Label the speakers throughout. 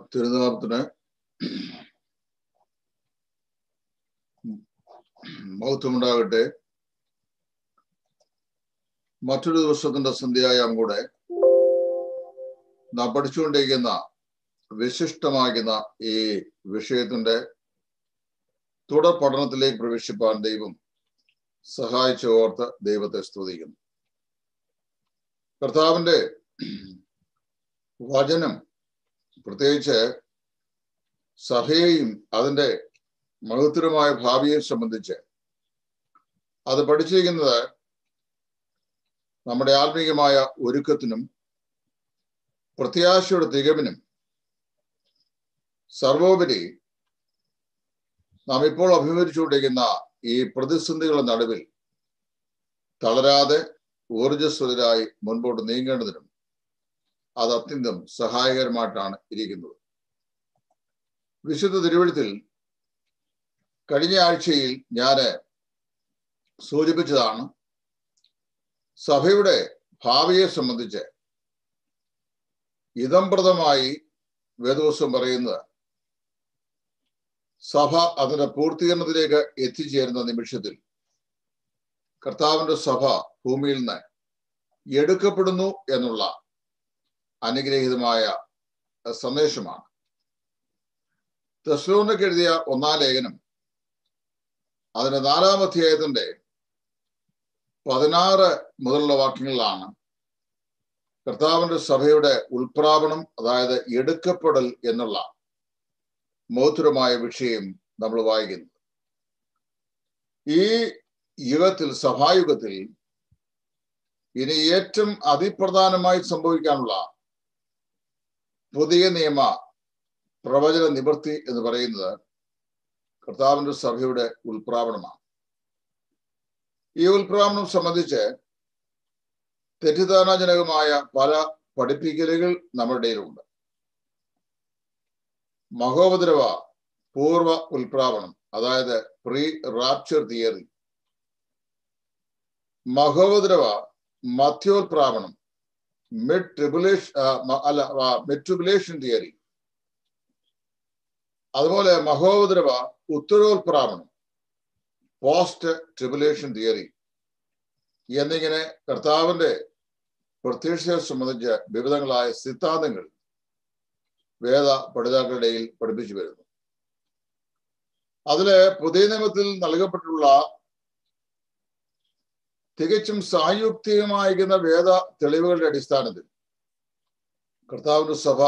Speaker 1: തിരുനാമത്തിന് മഹത്വമുണ്ടാകട്ടെ മറ്റൊരു ദിവസത്തിന്റെ സന്ധ്യയായാം കൂടെ നാം പഠിച്ചുകൊണ്ടിരിക്കുന്ന വിശിഷ്ടമാകുന്ന ഈ വിഷയത്തിന്റെ തുടർ പഠനത്തിലേക്ക് പ്രവേശിപ്പാൻ ദൈവം സഹായിച്ച ഓർത്ത് ദൈവത്തെ സ്തുതിക്കുന്നു കർത്താവിന്റെ വചനം പ്രത്യേകിച്ച് സഭയെയും അതിൻ്റെ മഹത്തരമായ ഭാവിയെ സംബന്ധിച്ച് അത് പഠിച്ചിരിക്കുന്നത് നമ്മുടെ ആത്മീയമായ ഒരുക്കത്തിനും പ്രത്യാശയുടെ തികവിനും സർവോപരി നാം ഇപ്പോൾ അഭിമുഖിച്ചുകൊണ്ടിരിക്കുന്ന ഈ പ്രതിസന്ധികളുടെ നടുവിൽ തളരാതെ ഊർജസ്വതരായി മുൻപോട്ട് നീങ്ങേണ്ടതിനും അത് അത്യന്തം സഹായകരമായിട്ടാണ് ഇരിക്കുന്നത് വിശുദ്ധ തിരുവഴുത്തിൽ കഴിഞ്ഞ ആഴ്ചയിൽ ഞാൻ സൂചിപ്പിച്ചതാണ് സഭയുടെ ഭാവിയെ സംബന്ധിച്ച് ഇതംപ്രദമായി വേദവസം പറയുന്നത് സഭ അതിന്റെ പൂർത്തീകരണത്തിലേക്ക് എത്തിച്ചേരുന്ന നിമിഷത്തിൽ കർത്താവിന്റെ സഭ ഭൂമിയിൽ നിന്ന് എടുക്കപ്പെടുന്നു എന്നുള്ള അനുഗ്രഹീതമായ സന്ദേശമാണ് തെസ്ലോനക്ക് എഴുതിയ ഒന്നാം ലേഖനം അതിന്റെ നാലാം അധ്യായത്തിന്റെ പതിനാറ് മുതലുള്ള വാക്യങ്ങളിലാണ് കർത്താവിന്റെ സഭയുടെ ഉൾപ്രാപണം അതായത് എടുക്കപ്പെടൽ എന്നുള്ള മൗതുരമായ വിഷയം നമ്മൾ വായിക്കുന്നു ഈ യുഗത്തിൽ സഭായുഗത്തിൽ ഇനി ഏറ്റവും അതിപ്രധാനമായി സംഭവിക്കാനുള്ള പുതിയ നിയമ പ്രവചന നിവൃത്തി എന്ന് പറയുന്നത് കർത്താവിന്റെ സഭയുടെ ഉൾപ്രാവണമാണ് ഈ ഉൾപ്രാവണം സംബന്ധിച്ച് തെറ്റിദ്ധാരണാജനകമായ പല പഠിപ്പിക്കലുകൾ നമ്മുടെ ഇടയിലുണ്ട് മഹോപദ്രവ പൂർവ ഉൽപ്രാവണം അതായത് പ്രീ റാപ്ചർ തിയറി മഹോപദ്രവ മധ്യോൽപ്രാവണം മിഡ് ട്രിബുലേഷൻ അല്ല മിഡ് ട്രിബുലേഷൻ തിയറി അതുപോലെ മഹോദരവ ഉത്തരോത്പ്രാവണം പോസ്റ്റ് ട്രിബുലേഷൻ തിയറി എന്നിങ്ങനെ കർത്താവിന്റെ പ്രത്യക്ഷയെ സംബന്ധിച്ച് വിവിധങ്ങളായ സിദ്ധാന്തങ്ങൾ വേദ പഠിതാക്കളുടെ പഠിപ്പിച്ചു വരുന്നു അതില് പുതിയ നിയമത്തിൽ നൽകപ്പെട്ടുള്ള തികച്ചും സായുക്തികമായിരിക്കുന്ന വേദ തെളിവുകളുടെ അടിസ്ഥാനത്തിൽ കർത്താവിന്റെ സഭ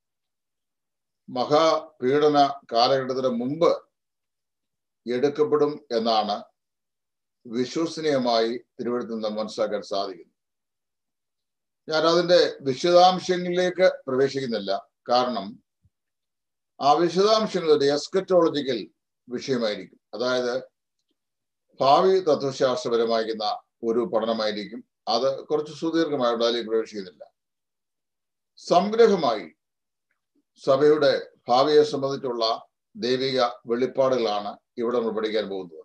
Speaker 1: മഹാപീഡന കാലഘട്ടത്തിന് മുമ്പ് എടുക്കപ്പെടും എന്നാണ് വിശ്വസനീയമായി തിരുവനന്തപുരത്ത് നിന്ന് മനസ്സിലാക്കാൻ സാധിക്കുന്നത് ഞാൻ അതിന്റെ വിശദാംശങ്ങളിലേക്ക് പ്രവേശിക്കുന്നില്ല കാരണം ആ വിശദാംശങ്ങൾ ഒരു എസ്കറ്റോളജിക്കൽ വിഷയമായിരിക്കും അതായത് ഭാവി തത്വശാസ്ത്രപരമായിരിക്കുന്ന ഒരു പഠനമായിരിക്കും അത് കുറച്ച് സുദീർഘമായിട്ട് അതിലേക്ക് പ്രവേശിക്കുന്നില്ല സംഗ്രഹമായി സഭയുടെ ഭാവിയെ സംബന്ധിച്ചുള്ള ദൈവിക വെളിപ്പാടുകളാണ് ഇവിടെ നമ്മൾ പഠിക്കാൻ പോകുന്നത്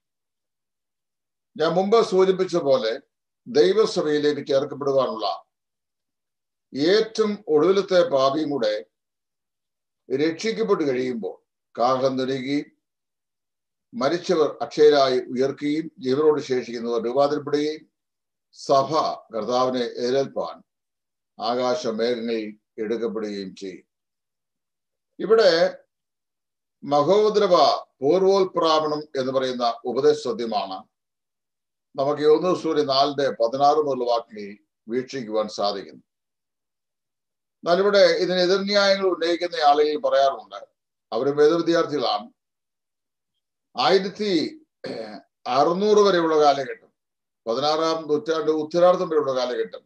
Speaker 1: ഞാൻ മുമ്പ് സൂചിപ്പിച്ച പോലെ ദൈവസഭയിലേക്ക് ചേർക്കപ്പെടുവാനുള്ള ഏറ്റവും ഒടുവിലത്തെ പാപിയും കൂടെ രക്ഷിക്കപ്പെട്ട് കഴിയുമ്പോൾ കാഹളം നുരുകയും മരിച്ചവർ അക്ഷയരായി ഉയർക്കുകയും ജീവനോട് ശേഷിക്കുന്നവർ രൂപാന്തരപ്പെടുകയും സഭ കർത്താവിനെ എതിരേൽപ്പാൻ ആകാശ മേഘങ്ങളിൽ എടുക്കപ്പെടുകയും ചെയ്യും ഇവിടെ മഹോദ്രവ പൂർവോത്പ്രാവണം എന്ന് പറയുന്ന ഉപദേശ സത്യമാണ് നമുക്ക് യോന്ന് സൂര്യ നാലിന്റെ പതിനാറ് മുതൽ വാക്കിൽ വീക്ഷിക്കുവാൻ സാധിക്കുന്നു എന്നാൽ ഇവിടെ ഇതിന് എതിർന്യായങ്ങൾ ഉന്നയിക്കുന്ന ആളുകൾ പറയാറുണ്ട് അവരും വേദ വിദ്യാർത്ഥികളാണ് ആയിരത്തി അറുന്നൂറ് വരെയുള്ള കാലഘട്ടം പതിനാറാം നൂറ്റാണ്ട് ഉത്തരാർദ്ധം വരെയുള്ള കാലഘട്ടം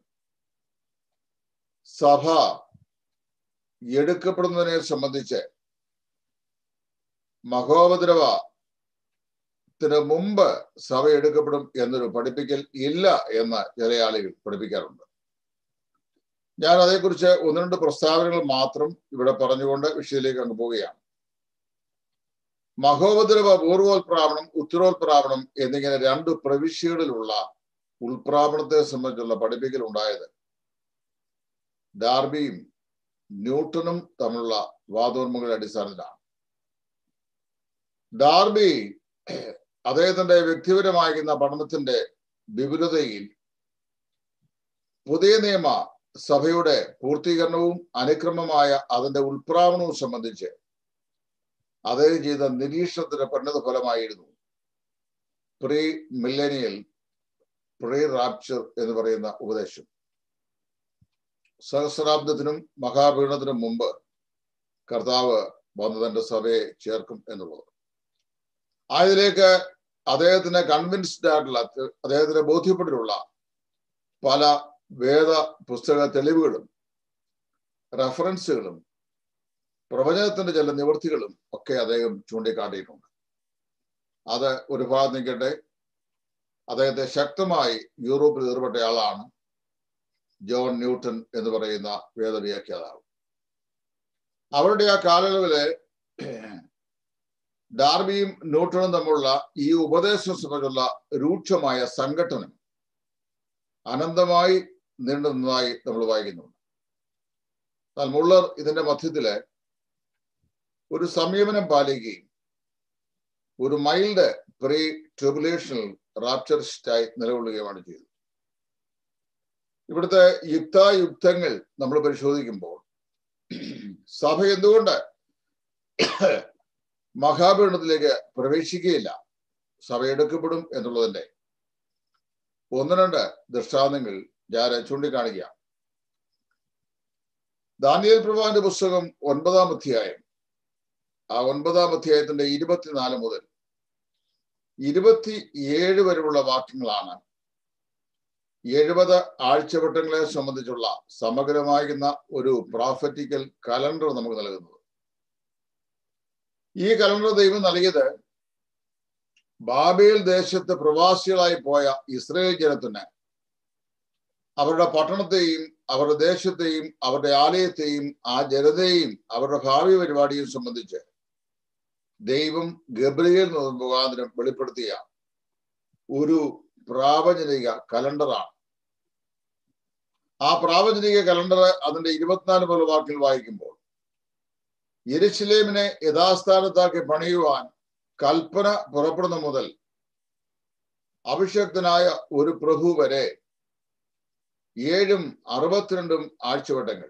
Speaker 1: സഭ എടുക്കപ്പെടുന്നതിനെ സംബന്ധിച്ച് മഹോപദ്രവത്തിന് മുമ്പ് സഭ എടുക്കപ്പെടും എന്നൊരു പഠിപ്പിക്കൽ ഇല്ല എന്ന് ചില ആളുകൾ പഠിപ്പിക്കാറുണ്ട് ഞാൻ അതേക്കുറിച്ച് ഒന്ന് രണ്ട് പ്രസ്താവനകൾ മാത്രം ഇവിടെ പറഞ്ഞുകൊണ്ട് വിഷയത്തിലേക്ക് അങ്ങ് പോവുകയാണ് മഹോപദ്രവ പൂർവോത്പ്രാവണം ഉത്തരോത്പ്രാവണം എന്നിങ്ങനെ രണ്ട് പ്രവിശ്യകളിലുള്ള ഉൾപ്രാവണത്തെ സംബന്ധിച്ചുള്ള പഠിപ്പിക്കൽ ഉണ്ടായത് ഡാർബിയും ന്യൂട്ടനും തമ്മിലുള്ള വാദോന്മുകളുടെ അടിസ്ഥാനത്തിലാണ് ഡാർബി അദ്ദേഹത്തിന്റെ വ്യക്തിപരമായിരുന്ന പഠനത്തിന്റെ വിപുലതയിൽ പുതിയ നിയമ സഭയുടെ പൂർത്തീകരണവും അനുക്രമമായ അതിന്റെ ഉൾപ്രാവണവും സംബന്ധിച്ച് അദ്ദേഹം ചെയ്ത നിരീക്ഷണത്തിന്റെ പരിണത ഫലമായിരുന്നു പ്രീ മില്ലനിയൽ പ്രീ റാപ്ചർ എന്ന് പറയുന്ന ഉപദേശം സഹസ്രാബ്ദത്തിനും മഹാപീഠത്തിനും മുമ്പ് കർത്താവ് വന്ന് തന്റെ സഭയെ ചേർക്കും എന്നുള്ളത് ആയതിലേക്ക് അദ്ദേഹത്തിന് കൺവിൻസ്ഡ് ആയിട്ടുള്ള അദ്ദേഹത്തിന് ബോധ്യപ്പെട്ടിട്ടുള്ള പല വേദ പുസ്തക തെളിവുകളും റെഫറൻസുകളും പ്രവചനത്തിന്റെ ചില നിവൃത്തികളും ഒക്കെ അദ്ദേഹം ചൂണ്ടിക്കാട്ടിയിട്ടുണ്ട് അത് ഒരു ഭാഗം നിൽക്കട്ടെ അദ്ദേഹത്തെ ശക്തമായി യൂറോപ്പിൽ ഏർപ്പെട്ട ആളാണ് ജോൺ ന്യൂട്ടൺ എന്ന് പറയുന്ന വേദവ്യാഖ്യാതാവ് അവരുടെ ആ കാലയളവില് ഡാർബിയും ന്യൂട്ടണും തമ്മിലുള്ള ഈ ഉപദേശം സംബന്ധിച്ചുള്ള രൂക്ഷമായ സംഘട്ടനം അനന്തമായി നീണ്ടു നിന്നതായി നമ്മൾ വായിക്കുന്നുണ്ട് എന്നാൽ മുള്ളർ ഇതിന്റെ മധ്യത്തില് ഒരു സംയമനം പാലിക്കുകയും ഒരു മൈൽഡ് പ്രീ ട്രിബുലേഷണൽ റാപ്ചറിസ്റ്റായി നിലകൊള്ളുകയുമാണ് ചെയ്തത് ഇവിടുത്തെ യുക്തായുക്തങ്ങൾ നമ്മൾ പരിശോധിക്കുമ്പോൾ സഭ എന്തുകൊണ്ട് മഹാപീഠത്തിലേക്ക് പ്രവേശിക്കുകയില്ല സഭ എടുക്കപ്പെടും എന്നുള്ളതിന്റെ ഒന്ന് രണ്ട് ദൃഷ്ടാന്തങ്ങൾ ഞാൻ ചൂണ്ടിക്കാണിക്കുക ദാനിയൽ പ്രഭാന്റെ പുസ്തകം ഒൻപതാം അധ്യായം ആ ഒൻപതാം അധ്യായത്തിന്റെ ഇരുപത്തിനാല് മുതൽ ഇരുപത്തി ഏഴ് വരെയുള്ള വാക്യങ്ങളാണ് എഴുപത് ആഴ്ചവട്ടങ്ങളെ സംബന്ധിച്ചുള്ള സമഗ്രമാകുന്ന ഒരു പ്രോഫറ്റിക്കൽ കലണ്ടർ നമുക്ക് നൽകുന്നത് ഈ കലണ്ടർ ദൈവം നൽകിയത് ബാബേൽ ദേശത്ത് പ്രവാസികളായി പോയ ഇസ്രയേൽ ജനത്തിന് അവരുടെ പട്ടണത്തെയും അവരുടെ ദേശത്തെയും അവരുടെ ആലയത്തെയും ആ ജനതയെയും അവരുടെ ഭാവി പരിപാടിയും സംബന്ധിച്ച് ദൈവം ഗബ്രിയേൽ മുഖാന്തരം വെളിപ്പെടുത്തിയ ഒരു പ്രാവചനിക കലണ്ടറാണ് ആ പ്രാവചനിക കലണ്ടർ അതിന്റെ ഇരുപത്തിനാല് മുതൽ വാക്കിൽ വായിക്കുമ്പോൾ യെരുശലേമിനെ യഥാസ്ഥാനത്താക്കി പണിയുവാൻ കൽപ്പന പുറപ്പെടുന്ന മുതൽ അഭിഷക്തനായ ഒരു പ്രഭു വരെ ഏഴും അറുപത്തിരണ്ടും ആഴ്ചവട്ടങ്ങൾ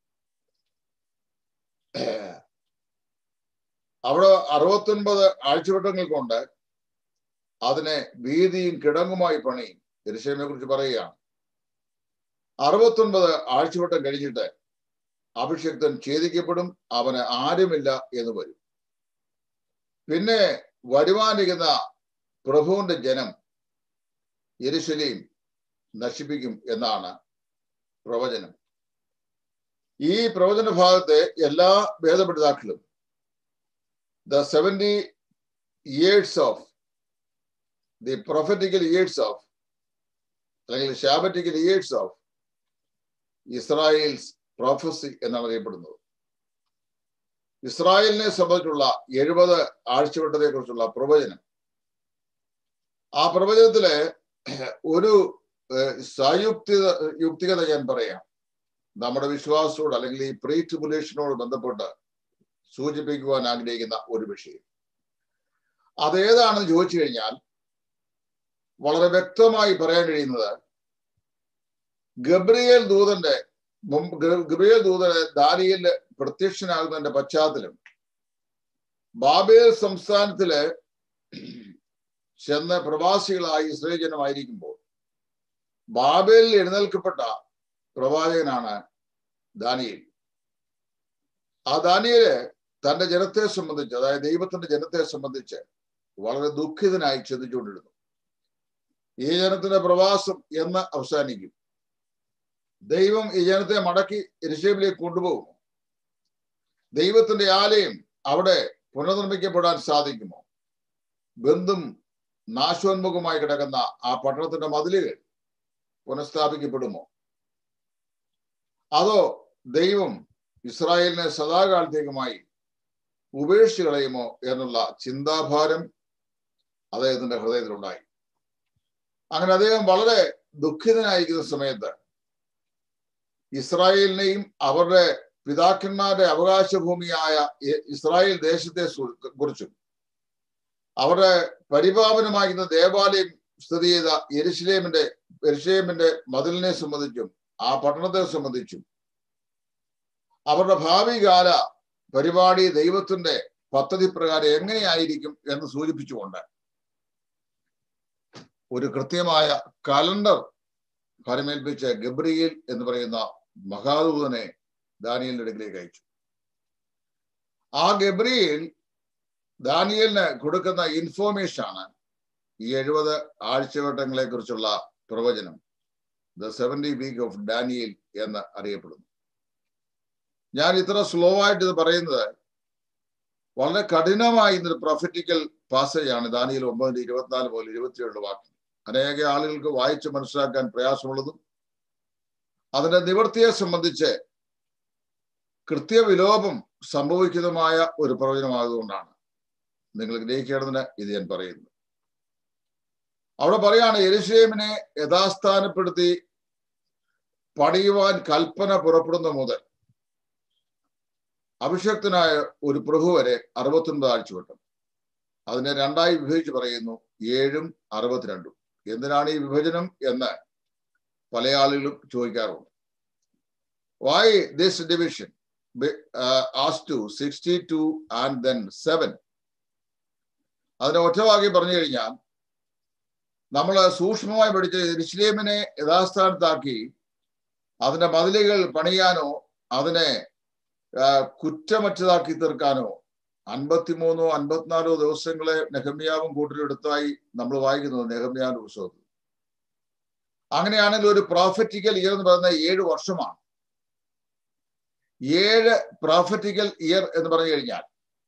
Speaker 1: അവിടെ അറുപത്തൊൻപത് ആഴ്ചവട്ടങ്ങൾ കൊണ്ട് അതിനെ വീതിയും കിടങ്ങുമായി പണിയും എരിശേമിനെ കുറിച്ച് പറയുകയാണ് അറുപത്തൊൻപത് ആഴ്ചവട്ടം കഴിഞ്ഞിട്ട് അഭിഷക്തൻ ഛേദിക്കപ്പെടും അവന് ആരുമില്ല എന്ന് വരും പിന്നെ വരുവാനിരിക്കുന്ന പ്രഭുവിന്റെ ജനം യെരുശലേം നശിപ്പിക്കും എന്നാണ് പ്രവചനം ഈ പ്രവചന ഭാഗത്തെ എല്ലാ ഭേദപഠിതാക്കളും the seventy years of the prophetical years of അല്ലെങ്കിൽ sabbatical years of Israel's prophecy എന്നാണ് അറിയപ്പെടുന്നത് ഇസ്രായേലിനെ സംബന്ധിച്ചുള്ള എഴുപത് ആഴ്ചവട്ടത്തെ കുറിച്ചുള്ള പ്രവചനം ആ പ്രവചനത്തിലെ ഒരു സയുക്തിക യുക്തികത ഞാൻ പറയാം നമ്മുടെ വിശ്വാസത്തോട് അല്ലെങ്കിൽ ഈ പ്രീ ട്രിബുലേഷനോട് ബന്ധപ്പെട്ട് സൂചിപ്പിക്കുവാൻ ആഗ്രഹിക്കുന്ന ഒരു വിഷയം അതേതാണെന്ന് ചോദിച്ചു കഴിഞ്ഞാൽ വളരെ വ്യക്തമായി പറയാൻ കഴിയുന്നത് ഗബ്രിയേൽ ദൂതന്റെ ഗബ്രിയേൽ ദൂതന് ദാനിയല് പ്രത്യക്ഷനാകുന്നതിന്റെ പശ്ചാത്തലം ബാബേൽ സംസ്ഥാനത്തില് ചെന്ന് പ്രവാസികളായി ഇസ്രയേൽ ജനമായിരിക്കുമ്പോൾ ബാബേലിൽ എഴുന്നേൽക്കപ്പെട്ട പ്രവാചകനാണ് ദാനിയൽ ആ ദാനിയല് തന്റെ ജനത്തെ സംബന്ധിച്ച് അതായത് ദൈവത്തിന്റെ ജനത്തെ സംബന്ധിച്ച് വളരെ ദുഃഖിതനായി ചിന്തിച്ചുകൊണ്ടിരുന്നു ഈ ജനത്തിന്റെ പ്രവാസം എന്ന് അവസാനിക്കും ദൈവം ഈ ജനത്തെ മടക്കി എരിശേമിലേക്ക് കൊണ്ടുപോകുമോ ദൈവത്തിന്റെ ആലയം അവിടെ പുനർനിർമ്മിക്കപ്പെടാൻ സാധിക്കുമോ ബന്ധും നാശോന്മുഖമായി കിടക്കുന്ന ആ പട്ടണത്തിന്റെ മതിലുകൾ പുനഃസ്ഥാപിക്കപ്പെടുമോ അതോ ദൈവം ഇസ്രായേലിനെ സദാകാലത്തേക്കുമായി ഉപേക്ഷിച്ച് കളയുമോ എന്നുള്ള ചിന്താഭാരം അദ്ദേഹത്തിന്റെ ഹൃദയത്തിലുണ്ടായി അങ്ങനെ അദ്ദേഹം വളരെ ദുഃഖിതനായിരിക്കുന്ന സമയത്ത് ഇസ്രായേലിനെയും അവരുടെ പിതാക്കന്മാരുടെ അവകാശ ഭൂമിയായ ഇസ്രായേൽ ദേശത്തെ കുറിച്ചും അവരുടെ പരിപാവനമായിരുന്ന ദേവാലയം സ്ഥിതി ചെയ്ത എരുഷലേമിന്റെ എരുഷലേമിന്റെ മതിലിനെ സംബന്ധിച്ചും ആ പട്ടണത്തെ സംബന്ധിച്ചും അവരുടെ ഭാവി കാല പരിപാടി ദൈവത്തിന്റെ പദ്ധതി പ്രകാരം എങ്ങനെയായിരിക്കും എന്ന് സൂചിപ്പിച്ചുകൊണ്ട് ഒരു കൃത്യമായ കലണ്ടർ ഫലമേൽപ്പിച്ച ഗബ്രിയേൽ എന്ന് പറയുന്ന മഹാദൂതനെ ദാനിയലിന്റെ അടുക്കിലേക്ക് അയച്ചു ആ ഗബ്രിയേൽ ദാനിയലിന് കൊടുക്കുന്ന ഇൻഫോർമേഷൻ ആണ് ഈ എഴുപത് ആഴ്ചവട്ടങ്ങളെ കുറിച്ചുള്ള പ്രവചനം the seventy week of Daniel എന്ന് അറിയപ്പെടുന്നു ഞാൻ ഇത്ര സ്ലോ ആയിട്ട് ഇത് പറയുന്നത് വളരെ കഠിനമായ ഇന്നൊരു പ്രൊഫറ്റിക്കൽ പാസേജ് ആണ് ദാനിയിൽ ഒമ്പതിന്റെ ഇരുപത്തിനാല് മുതൽ ഇരുപത്തിയേഴ് വാക്യം അനേക ആളുകൾക്ക് വായിച്ച് മനസ്സിലാക്കാൻ പ്രയാസമുള്ളതും അതിന്റെ നിവൃത്തിയെ സംബന്ധിച്ച് കൃത്യവിലോപം സംഭവിക്കുന്നതുമായ ഒരു പ്രവചനമായതുകൊണ്ടാണ് നിങ്ങൾ ഗ്രഹിക്കേണ്ടതിന് ഇത് ഞാൻ പറയുന്നു അവിടെ പറയാണ് എരുഷേമിനെ യഥാസ്ഥാനപ്പെടുത്തി പണിയുവാൻ കൽപ്പന പുറപ്പെടുന്ന മുതൽ അഭിഷക്തനായ ഒരു പ്രഭു വരെ അറുപത്തൊൻപത് ആഴ്ചവട്ടം അതിനെ രണ്ടായി വിഭജിച്ച് പറയുന്നു ഏഴും അറുപത്തിരണ്ടും എന്തിനാണ് ഈ വിഭജനം എന്ന് പല ആളുകളും ചോദിക്കാറുണ്ട് why this division as two sixty two and then seven അതിനെ ഒറ്റവാക്കി പറഞ്ഞു കഴിഞ്ഞാൽ നമ്മൾ സൂക്ഷ്മമായി പഠിച്ച ഇസ്ലേമിനെ യഥാസ്ഥാനത്താക്കി അതിന്റെ മതിലുകൾ പണിയാനോ അതിനെ കുറ്റമറ്റതാക്കി തീർക്കാനോ അൻപത്തിമൂന്നോ അൻപത്തിനാലോ ദിവസങ്ങളെ നെഹമ്യാവും കൂട്ടിലെടുത്തായി നമ്മൾ വായിക്കുന്നത് നെഹമ്യാവിന്റെ പുസ്തകത്തിൽ അങ്ങനെയാണെങ്കിൽ ഒരു പ്രോഫറ്റിക്കൽ ഇയർ എന്ന് പറയുന്നത് ഏഴ് വർഷമാണ് ഏഴ് പ്രോഫറ്റിക്കൽ ഇയർ എന്ന് പറഞ്ഞു കഴിഞ്ഞാൽ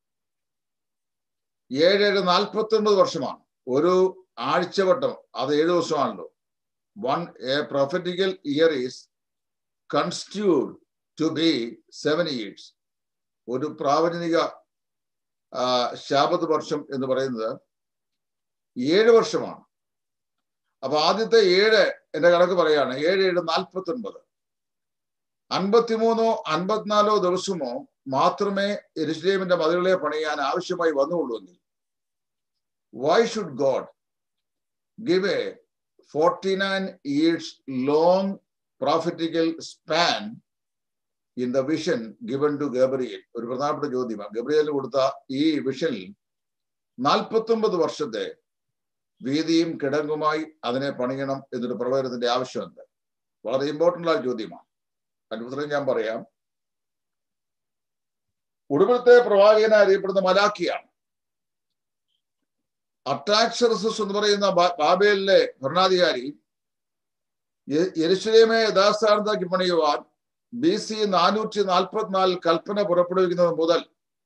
Speaker 1: ഏഴ് ഏഴ് നാൽപ്പത്തി ഒൻപത് വർഷമാണ് ഒരു ആഴ്ചവട്ടം അത് ഏഴ് ദിവസമാണല്ലോ one a prophetical year is constituted to be seven years ഒരു പ്രാവചനിക ശാപത് വർഷം എന്ന് പറയുന്നത് ഏഴ് വർഷമാണ് അപ്പൊ ആദ്യത്തെ ഏഴ് എന്റെ കണക്ക് പറയാണ് ഏഴ് ഏഴ് നാൽപ്പത്തി ഒൻപത് അൻപത്തിമൂന്നോ അൻപത്തിനാലോ ദിവസമോ മാത്രമേ എരുസലേമിന്റെ മതിലുകളെ പണിയാൻ ആവശ്യമായി വന്നുള്ളൂവെങ്കിൽ why should God give a forty nine years long prophetical span in the vision given to Gabriel ഒരു പ്രധാനപ്പെട്ട ചോദ്യമാണ് ഗബ്രിയലിന് കൊടുത്ത ഈ വിഷനിൽ നാൽപ്പത്തി ഒമ്പത് വർഷത്തെ വീതിയും കിടങ്ങുമായി അതിനെ പണിയണം എന്നൊരു പ്രവചനത്തിന്റെ ആവശ്യമുണ്ട് വളരെ ഇമ്പോർട്ടൻ്റ് ആയ ചോദ്യമാണ് അതിന് ഞാൻ പറയാം ഒടുവിലത്തെ പ്രവാചകനായി അറിയപ്പെടുന്ന മലാക്കിയാണ് അട്രാക്സറസസ് എന്ന് പറയുന്ന ബാബേലിലെ ഭരണാധികാരി യെരുസലേമെ യഥാസ്ഥാനത്താക്കി പണിയുവാൻ ബി സി നാനൂറ്റി നാൽപ്പത്തിനാലിൽ കൽപ്പന പുറപ്പെടുവിക്കുന്നത് മുതൽ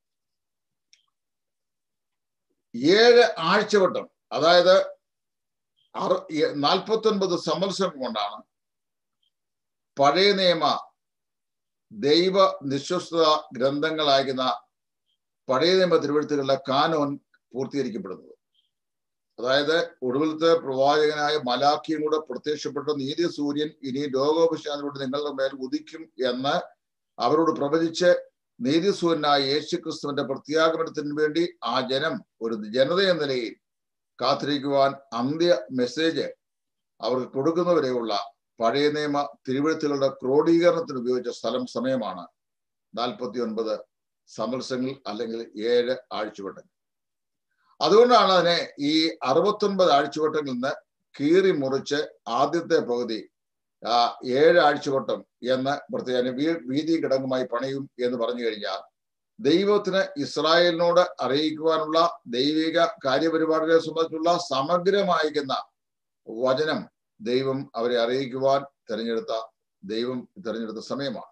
Speaker 1: ഏഴ് ആഴ്ചവട്ടം അതായത് അറു നാൽപ്പത്തി ഒൻപത് സംവത്സരം കൊണ്ടാണ് പഴയ നിയമ ദൈവ നിശ്വസ്ത ഗ്രന്ഥങ്ങളായിരുന്ന പഴയ നിയമ തിരുവഴുത്തുകളുടെ കാനോൻ പൂർത്തീകരിക്കപ്പെടുന്നത് അതായത് ഒടുവിലത്തെ പ്രവാചകനായ മലാഖിയും കൂടെ പ്രത്യക്ഷപ്പെട്ട നീതി സൂര്യൻ ഇനി ലോകോപശാന്തിലൂടെ നിങ്ങളുടെ മേൽ ഉദിക്കും എന്ന് അവരോട് പ്രവചിച്ച് നീതി സൂര്യനായ യേശു ക്രിസ്തുവിന്റെ പ്രത്യാഗമനത്തിന് വേണ്ടി ആ ജനം ഒരു ജനത എന്ന നിലയിൽ കാത്തിരിക്കുവാൻ അന്ത്യ മെസ്സേജ് അവർക്ക് കൊടുക്കുന്നവരെയുള്ള പഴയ നിയമ തിരുവഴുത്തുകളുടെ ക്രോഡീകരണത്തിന് ഉപയോഗിച്ച സ്ഥലം സമയമാണ് നാൽപ്പത്തി ഒൻപത് സംവത്സരങ്ങൾ അല്ലെങ്കിൽ ഏഴ് ആഴ്ചവട്ടങ്ങൾ അതുകൊണ്ടാണ് അതിനെ ഈ അറുപത്തൊൻപത് ആഴ്ചവട്ടങ്ങളിൽ നിന്ന് കീറി മുറിച്ച് ആദ്യത്തെ പകുതി ആ ഏഴ് ആഴ്ചവട്ടം എന്ന് പ്രത്യേകം വീതി കിടങ്ങുമായി പണിയും എന്ന് പറഞ്ഞു കഴിഞ്ഞാൽ ദൈവത്തിന് ഇസ്രായേലിനോട് അറിയിക്കുവാനുള്ള ദൈവിക കാര്യപരിപാടികളെ സംബന്ധിച്ചുള്ള സമഗ്രമായിരിക്കുന്ന വചനം ദൈവം അവരെ അറിയിക്കുവാൻ തിരഞ്ഞെടുത്ത ദൈവം തിരഞ്ഞെടുത്ത സമയമാണ്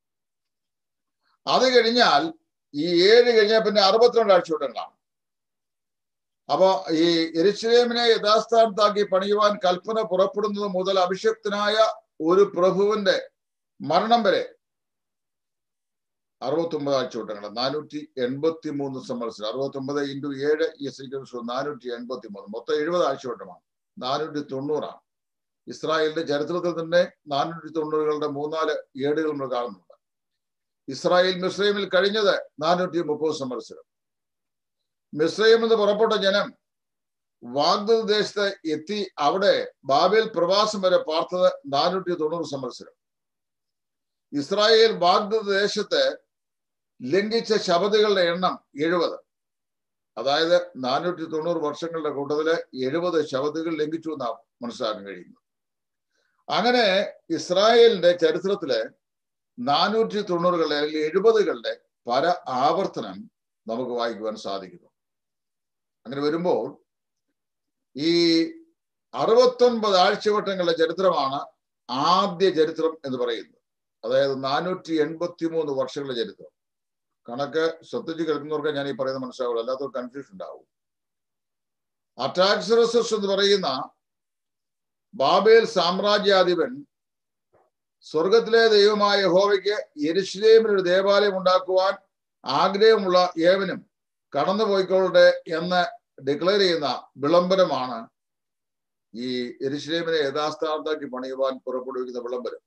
Speaker 1: അത് കഴിഞ്ഞാൽ ഈ ഏഴ് കഴിഞ്ഞാൽ പിന്നെ അറുപത്തിരണ്ട് ആഴ്ചവട്ടങ്ങളാണ് അപ്പോ ഈ എരിശ്ലേമിനെ യഥാസ്ഥാനത്താക്കി പണിയുവാൻ കൽപ്പന പുറപ്പെടുന്നത് മുതൽ അഭിഷക്തനായ ഒരു പ്രഭുവിന്റെ മരണം വരെ അറുപത്തി ഒമ്പത് ആഴ്ചവട്ടങ്ങൾ നാനൂറ്റി എൺപത്തി മൂന്ന് സംവത്സരം അറുപത്തി ഒമ്പത് ഇൻറ്റു ഏഴ് എസ് നാനൂറ്റി എൺപത്തി മൂന്ന് മൊത്തം എഴുപത് ആഴ്ചവട്ടമാണ് നാനൂറ്റി തൊണ്ണൂറാണ് ഇസ്രായേലിന്റെ ചരിത്രത്തിൽ തന്നെ നാനൂറ്റി തൊണ്ണൂറുകളുടെ മൂന്നാല് ഏടുകൾ നമ്മൾ കാണുന്നുണ്ട് ഇസ്രായേൽ മിസ്രൈമിൽ കഴിഞ്ഞത് നാനൂറ്റി മുപ്പത് സംവത്സരം മിസ്രൈം എന്ന് പുറപ്പെട്ട ജനം വാഗ്ദത്ത ദേശത്ത് എത്തി അവിടെ ബാബേൽ പ്രവാസം വരെ പാർത്തത് നാനൂറ്റി തൊണ്ണൂറ് സംവത്സരം ഇസ്രായേൽ വാഗ്ദത്ത ദേശത്ത് ലംഘിച്ച ശബദികളുടെ എണ്ണം എഴുപത് അതായത് നാനൂറ്റി തൊണ്ണൂറ് വർഷങ്ങളുടെ കൂട്ടത്തില് എഴുപത് ശബദികൾ ലംഘിച്ചു എന്നാണ് മനസ്സിലാക്കാൻ കഴിയുന്നത് അങ്ങനെ ഇസ്രായേലിന്റെ ചരിത്രത്തില് നാനൂറ്റി തൊണ്ണൂറുകളുടെ അല്ലെങ്കിൽ എഴുപതുകളുടെ പല ആവർത്തനം നമുക്ക് വായിക്കുവാൻ സാധിക്കുന്നു അങ്ങനെ വരുമ്പോൾ ഈ അറുപത്തൊൻപത് ആഴ്ചവട്ടങ്ങളുടെ ചരിത്രമാണ് ആദ്യ ചരിത്രം എന്ന് പറയുന്നത് അതായത് നാനൂറ്റി എൺപത്തി മൂന്ന് വർഷങ്ങളുടെ ചരിത്രം കണക്ക് ശ്രദ്ധിച്ച് കേൾക്കുന്നവർക്ക് ഞാൻ ഈ പറയുന്നത് മനസ്സിലാവുള്ളൂ അല്ലാത്ത കൺഫ്യൂഷൻ ഉണ്ടാവും അറ്റാക്സറസസ് എന്ന് പറയുന്ന ബാബേൽ സാമ്രാജ്യാധിപൻ സ്വർഗത്തിലെ ദൈവമായ യഹോവയ്ക്ക് യെരുഷലേമിൽ ഒരു ദേവാലയം ഉണ്ടാക്കുവാൻ ആഗ്രഹമുള്ള ഏവനും കടന്നുപോയിക്കൊള്ളട്ടെ എന്ന് ഡിക്ലെയർ ചെയ്യുന്ന വിളംബരമാണ് ഈ എരുഷലേമിനെ യഥാസ്ഥാനത്താക്കി പണിയുവാൻ പുറപ്പെടുവിക്കുന്ന വിളംബരം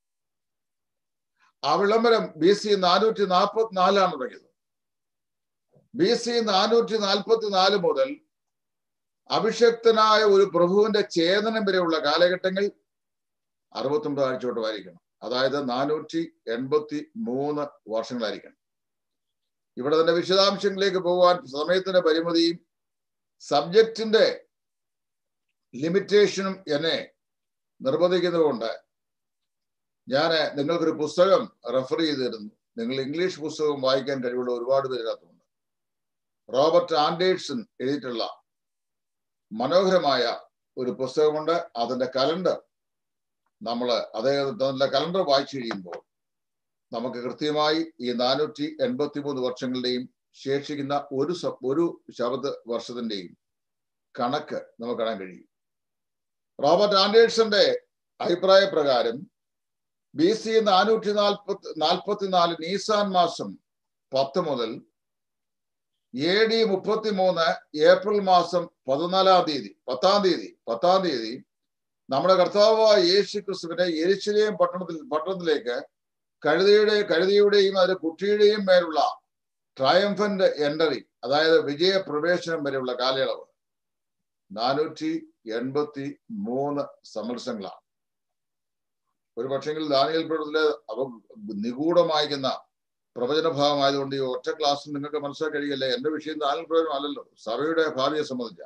Speaker 1: ആ വിളംബരം ബി സി നാനൂറ്റി നാൽപ്പത്തി നാലാണ് തുടങ്ങിയത് ബി സി നാനൂറ്റി നാൽപ്പത്തി നാല് മുതൽ അഭിഷക്തനായ ഒരു പ്രഭുവിന്റെ ഛേദനം വരെയുള്ള കാലഘട്ടങ്ങൾ അറുപത്തൊമ്പത് ആഴ്ചയോട്ടമായിരിക്കണം അതായത് നാനൂറ്റി എൺപത്തി മൂന്ന് വർഷങ്ങളായിരിക്കണം ഇവിടെ തന്നെ വിശദാംശങ്ങളിലേക്ക് പോകാൻ സമയത്തിന്റെ പരിമിതിയും സബ്ജക്റ്റിന്റെ ലിമിറ്റേഷനും എന്നെ നിർബന്ധിക്കുന്നതുകൊണ്ട് ഞാൻ നിങ്ങൾക്കൊരു പുസ്തകം റെഫർ ചെയ്ത് തരുന്നു നിങ്ങൾ ഇംഗ്ലീഷ് പുസ്തകം വായിക്കാൻ കഴിവുള്ള ഒരുപാട് പേരിനകത്തുണ്ട് റോബർട്ട് ആൻഡേഴ്സൺ എഴുതിയിട്ടുള്ള മനോഹരമായ ഒരു പുസ്തകമുണ്ട് അതിന്റെ കലണ്ടർ നമ്മൾ അദ്ദേഹത്തിന്റെ കലണ്ടർ വായിച്ചു കഴിയുമ്പോൾ നമുക്ക് കൃത്യമായി ഈ നാനൂറ്റി എൺപത്തി മൂന്ന് വർഷങ്ങളുടെയും ശേഷിക്കുന്ന ഒരു ഒരു ശബദ വർഷത്തിന്റെയും കണക്ക് നമുക്ക് കാണാൻ കഴിയും റോബർട്ട് ആൻഡേഴ്സന്റെ അഭിപ്രായ പ്രകാരം ബി സി നാനൂറ്റി നാൽപ്പത്തി നാൽപ്പത്തിനാല് നീസാൻ മാസം പത്ത് മുതൽ എ ഡി മുപ്പത്തി മൂന്ന് ഏപ്രിൽ മാസം പതിനാലാം തീയതി പത്താം തീയതി പത്താം തീയതി നമ്മുടെ കർത്താവായ യേശു ക്രിസ്തുവിനെ എരിശിലെയും പട്ടണത്തിൽ പട്ടണത്തിലേക്ക് കഴുതയുടെ കഴുതയുടെയും അതിന്റെ കുട്ടിയുടെയും മേലുള്ള ട്രയംഫന്റ് എൻട്രി അതായത് വിജയ പ്രവേശനം വരെയുള്ള കാലയളവ് നാനൂറ്റി എൺപത്തി മൂന്ന് സംവത്സരങ്ങളാണ് ഒരു പക്ഷെങ്കിൽ ദാനിയൽ പ്രവചനത്തിലെ അവ നിഗൂഢമായിരിക്കുന്ന പ്രവചന ഭാഗമായതുകൊണ്ട് ഈ ഒറ്റ ക്ലാസ്സിൽ നിങ്ങൾക്ക് മനസ്സിലാക്കാൻ കഴിയില്ല എന്റെ വിഷയം ദാനിയൽ പ്രവചനം അല്ലല്ലോ സഭയുടെ ഭാവിയെ സംബന്ധിച്ച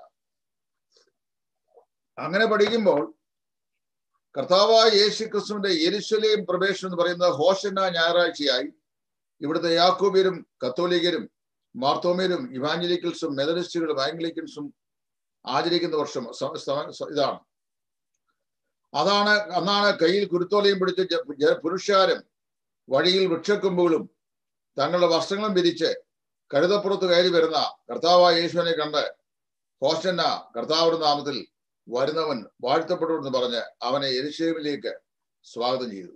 Speaker 1: അങ്ങനെ പഠിക്കുമ്പോൾ കർത്താവായ യേശു ക്രിസ്തുവിന്റെ എരിശലേം പ്രവേശനം എന്ന് പറയുന്നത് ഹോഷന്ന ഞായറാഴ്ചയായി ഇവിടുത്തെ യാക്കോബിയരും കത്തോലിക്കരും മാർത്തോമിയരും ഇവാഞ്ചലിക്കൽസും മെതഡിസ്റ്റുകളും ആംഗ്ലിക്കൻസും ആചരിക്കുന്ന വർഷം ഇതാണ് അതാണ് അന്നാണ് കയ്യിൽ കുരുത്തോലയും പിടിച്ച് പുരുഷാരം വഴിയിൽ വൃക്ഷക്കൊമ്പുകളും തങ്ങളുടെ വസ്ത്രങ്ങളും വിരിച്ച് കഴുതപ്പുറത്ത് കയറി വരുന്ന കർത്താവായ യേശുവിനെ കണ്ട് ഹോസ്റ്റന്ന കർത്താവിന്റെ നാമത്തിൽ വരുന്നവൻ വാഴ്ത്തപ്പെടുമെന്ന് പറഞ്ഞ് അവനെ എരിശേമിലേക്ക് സ്വാഗതം ചെയ്തു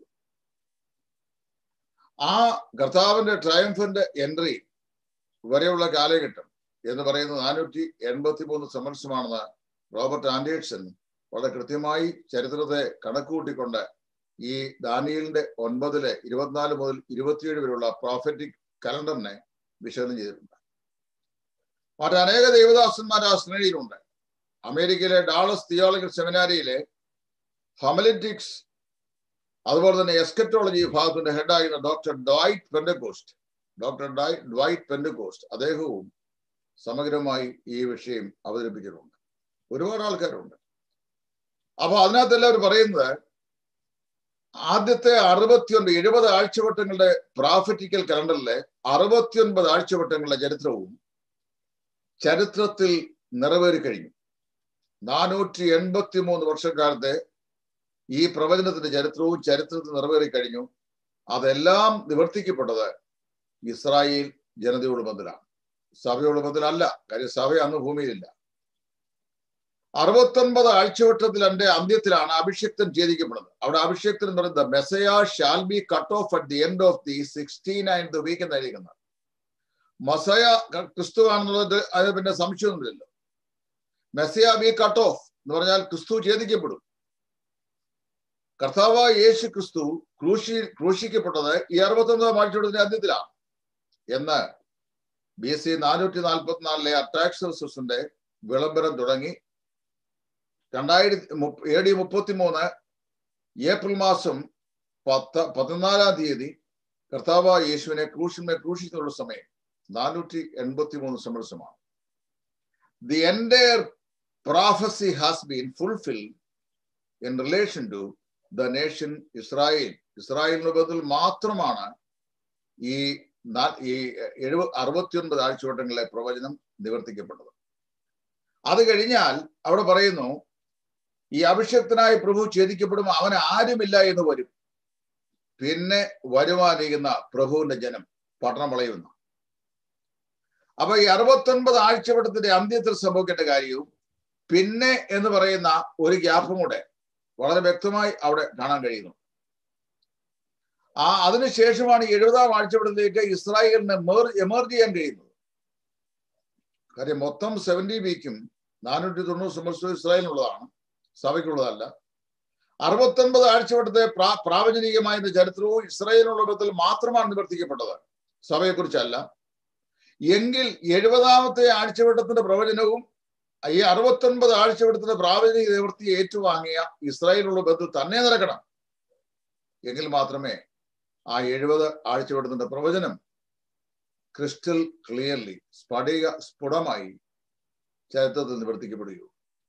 Speaker 1: ആ കർത്താവിന്റെ ട്രയംഫന്റ് എൻട്രി വരെയുള്ള കാലഘട്ടം എന്ന് പറയുന്നത് നാനൂറ്റി എൺപത്തി മൂന്ന് സംവത്സരമാണെന്ന് റോബർട്ട് ആൻഡേഴ്സൺ വളരെ കൃത്യമായി ചരിത്രത്തെ കണക്കുകൂട്ടിക്കൊണ്ട് ഈ ദാനിയലിന്റെ ഒൻപതിലെ ഇരുപത്തിനാല് മുതൽ ഇരുപത്തിയേഴ് വരെയുള്ള പ്രോഫറ്റിക് കലണ്ടറിനെ വിശകലനം ചെയ്തിട്ടുണ്ട് മറ്റനേക ദേവദാസന്മാർ ആ ശ്രേണിയിലുണ്ട് അമേരിക്കയിലെ ഡാളസ് തിയോളജിക്കൽ സെമിനാരിയിലെ ഹമലിറ്റിക്സ് അതുപോലെ തന്നെ എസ്കറ്റോളജി വിഭാഗത്തിന്റെ ഹെഡായിരുന്ന doctor Dwight Pentecost doctor Dwight Pentecost അദ്ദേഹവും സമഗ്രമായി ഈ വിഷയം അവതരിപ്പിച്ചിട്ടുണ്ട് ഒരുപാട് ആൾക്കാരുണ്ട് അപ്പൊ അതിനകത്ത് എല്ലാവരും പറയുന്നത് ആദ്യത്തെ അറുപത്തിയൊൻപത് എഴുപത് ആഴ്ചവട്ടങ്ങളുടെ പ്രാഫറ്റിക്കൽ കലണ്ടറിലെ അറുപത്തിയൊൻപത് ആഴ്ചവട്ടങ്ങളുടെ ചരിത്രവും ചരിത്രത്തിൽ നിറവേറി കഴിഞ്ഞു നാനൂറ്റി എൺപത്തി മൂന്ന് വർഷക്കാലത്തെ ഈ പ്രവചനത്തിന്റെ ചരിത്രവും ചരിത്രത്തിൽ നിറവേറി കഴിഞ്ഞു അതെല്ലാം നിവർത്തിക്കപ്പെട്ടത് ഇസ്രായേൽ ജനതയോട് ബന്ധത്തിലാണ് സഭയോട് ബന്ധത്തിലല്ല കാര്യം സഭ അന്ന് ഭൂമിയിലില്ല അറുപത്തൊൻപത് ആഴ്ചവട്ടത്തിൽ എന്റെ അന്ത്യത്തിലാണ് അഭിഷക്തൻ ഛേദിക്കപ്പെടുന്നത് അവിടെ അഭിഷക്തൻ എന്ന് പറയുന്നത് Messiah shall be cut off at the end of the sixty ninth week എന്നായിരിക്കുന്നത് മസയ ക്രിസ്തു ആണെന്നുള്ളത് അത് പിന്നെ സംശയമൊന്നുമില്ലല്ലോ മെസയ ബി കട്ട് ഓഫ് എന്ന് പറഞ്ഞാൽ ക്രിസ്തു ഛേദിക്കപ്പെടും കർത്താവായ യേശു ക്രിസ്തു ക്രൂശി ക്രൂശിക്കപ്പെട്ടത് ഈ അറുപത്തൊമ്പതാം ആഴ്ചയുടെ അന്ത്യത്തിലാണ് എന്ന് ബി എസ് സി നാനൂറ്റി നാൽപ്പത്തിനാലിലെ അറ്റാക്സസിന്റെ വിളംബരം തുടങ്ങി രണ്ടായിരത്തി എ ഡി മുപ്പത്തി മൂന്ന് ഏപ്രിൽ മാസം പത്ത് പതിനാലാം തീയതി കർത്താവായ യേശുവിനെ ക്രൂശിന്മേൽ ക്രൂശിക്കുന്നുള്ള സമയം നാനൂറ്റി എൺപത്തി മൂന്ന് സംവത്സരമാണ് the entire prophecy has been fulfil in relation to the nation Israel ഇസ്രായേലിന് ബദൽ മാത്രമാണ് ഈ ഈ എഴുപ അറുപത്തിയൊൻപത് ആഴ്ചവട്ടങ്ങളിലെ പ്രവചനം നിവർത്തിക്കപ്പെട്ടത് അത് കഴിഞ്ഞാൽ അവിടെ പറയുന്നു ഈ അഭിഷക്തനായ പ്രഭു ഛേദിക്കപ്പെടും അവൻ ആരുമില്ല എന്ന് വരും പിന്നെ വരുവാനിരിക്കുന്ന പ്രഭുവിന്റെ ജനം പട്ടണം വളയുന്ന അപ്പൊ ഈ അറുപത്തൊൻപത് ആഴ്ചവട്ടത്തിന്റെ അന്ത്യത്തിൽ സംഭവിക്കേണ്ട കാര്യവും പിന്നെ എന്ന് പറയുന്ന ഒരു ഗ്യാപ്പും കൂടെ വളരെ വ്യക്തമായി അവിടെ കാണാൻ കഴിയുന്നു ആ അതിനുശേഷമാണ് എഴുപതാം ആഴ്ചവട്ടത്തിലേക്ക് ഇസ്രായേലിന് എമർജ് ചെയ്യാൻ കഴിയുന്നത് കാര്യം മൊത്തം സെവന്റി വീക്കും നാനൂറ്റി തൊണ്ണൂറ് സംവത്സരം ഇസ്രായേലിനുള്ളതാണ് സഭയ്ക്കുള്ളതല്ല അറുപത്തൊൻപത് ആഴ്ചവട്ടത്തെ പ്രാ പ്രാവചനികമായ ചരിത്രവും ഇസ്രായേലിനുള്ള ബന്ധത്തിൽ മാത്രമാണ് നിവർത്തിക്കപ്പെട്ടത് സഭയെക്കുറിച്ചല്ല എങ്കിൽ എഴുപതാമത്തെ ആഴ്ചവട്ടത്തിന്റെ പ്രവചനവും ഈ അറുപത്തൊൻപത് ആഴ്ചവട്ടത്തിന്റെ പ്രാവചനിക നിവൃത്തി ഏറ്റുവാങ്ങിയ ഇസ്രായേലിനുള്ള ബന്ധത്തിൽ തന്നെ നടക്കണം എങ്കിൽ മാത്രമേ ആ എഴുപത് ആഴ്ചവട്ടത്തിന്റെ പ്രവചനം ക്രിസ്റ്റൽ ക്ലിയർലി സ്ഫടിക സ്ഫുടമായി ചരിത്രത്തിൽ നിവർത്തിക്കപ്പെടുകയുള്ളൂ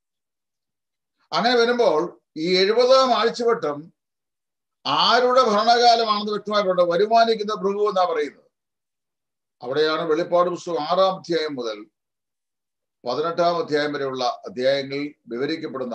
Speaker 1: അങ്ങനെ വരുമ്പോൾ ഈ എഴുപതാം ആഴ്ചവട്ടം ആരുടെ ഭരണകാലമാണെന്ന് വ്യക്തമായി പറഞ്ഞു വരുമാനിക്കുന്ന ഭൃഗു എന്നാ പറയുന്നത് അവിടെയാണ് വെളിപ്പാട് പുസ്തകം ആറാം അധ്യായം മുതൽ പതിനെട്ടാം അധ്യായം വരെയുള്ള അധ്യായങ്ങളിൽ വിവരിക്കപ്പെടുന്ന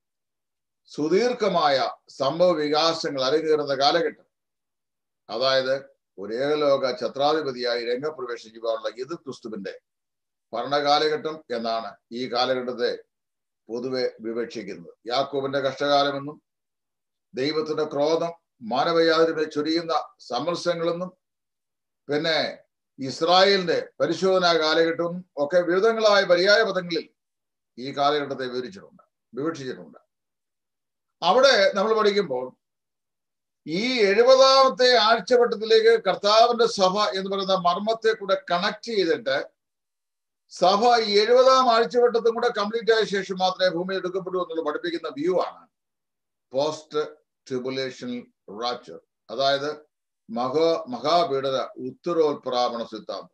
Speaker 1: സുദീർഘമായ സംഭവ വികാസങ്ങൾ അരങ്ങേറുന്ന കാലഘട്ടം അതായത് ഒരു ഏകലോക ഛത്രാധിപതിയായി രംഗപ്രവേശം ചെയ്യുവാനുള്ള എതിർ ക്രിസ്തുവിന്റെ ഭരണകാലഘട്ടം എന്നാണ് ഈ കാലഘട്ടത്തെ പൊതുവെ വിവക്ഷിക്കുന്നത് യാക്കോബിന്റെ കഷ്ടകാലമെന്നും ദൈവത്തിന്റെ ക്രോധം മാനവയാതിരിമേ ചൊരിയുന്ന സമത്സരങ്ങളെന്നും പിന്നെ ഇസ്രായേലിന്റെ പരിശോധനാ കാലഘട്ടവും ഒക്കെ വിവിധങ്ങളായ പര്യായ പദങ്ങളിൽ ഈ കാലഘട്ടത്തെ വിവരിച്ചിട്ടുണ്ട് വിവക്ഷിച്ചിട്ടുണ്ട് അവിടെ നമ്മൾ പഠിക്കുമ്പോൾ ഈ എഴുപതാമത്തെ ആഴ്ചവട്ടത്തിലേക്ക് കർത്താവിന്റെ സഭ എന്ന് പറയുന്ന മർമ്മത്തെ കൂടെ കണക്ട് ചെയ്തിട്ട് സഭ ഈ എഴുപതാം ആഴ്ചവട്ടത്തും കൂടെ കംപ്ലീറ്റ് ആയ ശേഷം മാത്രമേ ഭൂമി എടുക്കപ്പെടൂ എന്നുള്ള പഠിപ്പിക്കുന്ന വ്യൂ ആണ് പോസ്റ്റ് ട്രിബുലേഷൻ റാച്ചർ അതായത് മഹാ മഹാപീഡന ഉത്തരോത്പ്രാപണ സിദ്ധാന്തം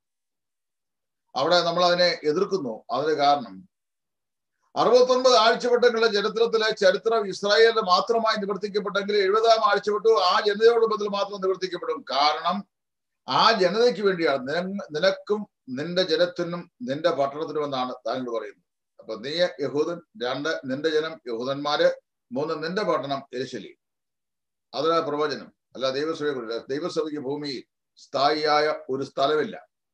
Speaker 1: അവിടെ നമ്മൾ അതിനെ എതിർക്കുന്നു അതിന് കാരണം അറുപത്തൊൻപത് ആഴ്ചവട്ടങ്ങളുടെ ചരിത്രത്തിലെ ചരിത്രം ഇസ്രായേലിന് മാത്രമായി നിവർത്തിക്കപ്പെട്ടെങ്കിൽ എഴുപതാം ആഴ്ചവട്ടു ആ ജനതയോട് ബദൽ മാത്രം നിവർത്തിക്കപ്പെടും കാരണം ആ ജനതയ്ക്ക് വേണ്ടിയാണ് നിനക്കും നിന്റെ ജനത്തിനും നിന്റെ പട്ടണത്തിനും എന്നാണ് താങ്കൾ പറയുന്നത് അപ്പൊ നീ യഹൂദൻ രണ്ട് നിന്റെ ജനം യഹൂദന്മാര് മൂന്ന് നിന്റെ പട്ടണം എരിശലി അതാണ് പ്രവചനം അല്ല ദൈവസഭയെ കുറിച്ച് ദൈവസഭയ്ക്ക് ഭൂമിയിൽ സ്ഥായിയായ ഒരു സ്ഥലമില്ല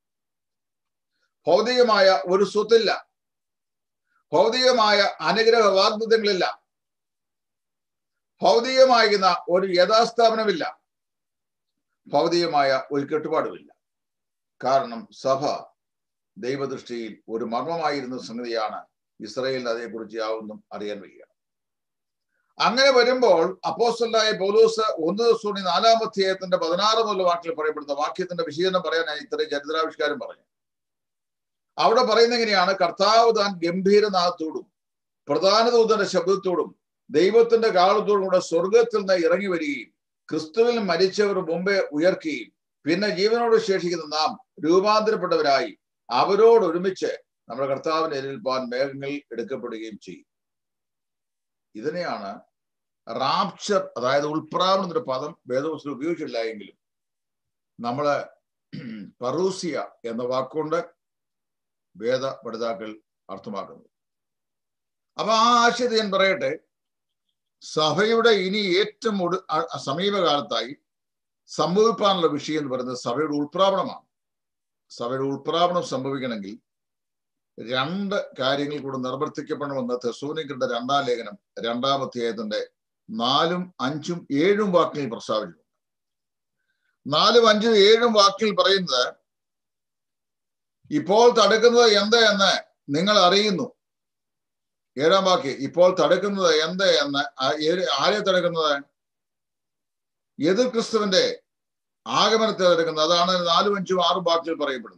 Speaker 1: ഭൗതികമായ ഒരു സ്വത്തില്ല ഭൗതികമായ അനുഗ്രഹ വാഗ്ദത്തങ്ങളില്ല ഭൗതികമായിരുന്ന ഒരു യഥാസ്ഥാപനമില്ല ഭൗതികമായ ഒരു കെട്ടുപാടുമില്ല കാരണം സഭ ദൈവദൃഷ്ടിയിൽ ഒരു മർമ്മമായിരുന്ന സംഗതിയാണ് ഇസ്രയേലിന് അതേക്കുറിച്ച് യാതൊന്നും അറിയാൻ വയ്യ അങ്ങനെ വരുമ്പോൾ അപ്പോസ്റ്റലായ പൗലോസ് ഒന്ന് ദിവസം നാലാം അധ്യായത്തിന്റെ പതിനാറ് മുതൽ വാക്കിൽ പറയപ്പെടുന്ന വാക്യത്തിന്റെ വിശീലനം പറയാനായി ഇത്രയും ചരിത്രാവിഷ്കാരം പറഞ്ഞു അവിടെ പറയുന്ന എങ്ങനെയാണ് കർത്താവ് താൻ ഗംഭീരനാഥത്തോടും പ്രധാന ദൂതന്റെ ശബ്ദത്തോടും ദൈവത്തിന്റെ കാലത്തോടും കൂടെ സ്വർഗത്തിൽ നിന്ന് ഇറങ്ങി വരികയും ക്രിസ്തുവിൽ മരിച്ചവർ മുമ്പേ ഉയർക്കുകയും പിന്നെ ജീവനോട് ശേഷിക്കുന്ന നാം രൂപാന്തരപ്പെട്ടവരായി അവരോട് ഒരുമിച്ച് നമ്മുടെ കർത്താവിനെ എതിർപ്പാൻ മേഘങ്ങളിൽ എടുക്കപ്പെടുകയും ചെയ്യും ഇതിനെയാണ് റാപ്ചർ അതായത് ഉൾപ്രാവണം എന്നൊരു പദം വേദപുസ്തകം ഉപയോഗിച്ചില്ല എങ്കിലും നമ്മള് പറൂസിയ എന്ന വാക്കുകൊണ്ട് വേദ പഠിതാക്കൾ അർത്ഥമാക്കുന്നത് അപ്പൊ ആ ആശയത്തെ ഞാൻ പറയട്ടെ സഭയുടെ ഇനി ഏറ്റവും ഒടു സമീപകാലത്തായി സംഭവിക്കാനുള്ള വിഷയം എന്ന് പറയുന്നത് സഭയുടെ ഉൾപ്രാവണമാണ് സഭയുടെ ഉൾപ്രാവണം സംഭവിക്കണമെങ്കിൽ രണ്ട് കാര്യങ്ങൾ കൂടെ നിർവർത്തിക്കപ്പെടണമെന്ന് തെസോനിക്കരുടെ രണ്ടാം ലേഖനം രണ്ടാം അധ്യായത്തിന്റെ നാലും അഞ്ചും ഏഴും വാക്കുകൾ പ്രസ്താവിച്ചിട്ടുണ്ട് നാലും അഞ്ചും ഏഴും വാക്കുകൾ പറയുന്നത് ഇപ്പോൾ തടുക്കുന്നത് എന്ത് എന്ന് നിങ്ങൾ അറിയുന്നു ഏഴാം വാക്യം ഇപ്പോൾ തടുക്കുന്നത് എന്ത് എന്ന് ആ- ഏത്- ആരെ തടുക്കുന്നത് എതിർ ക്രിസ്തുവിന്റെ ആഗമനത്തെ തടുക്കുന്നത് അതാണ് നാലും അഞ്ചും ആറും വാക്കുകൾ പറയപ്പെടുന്നത്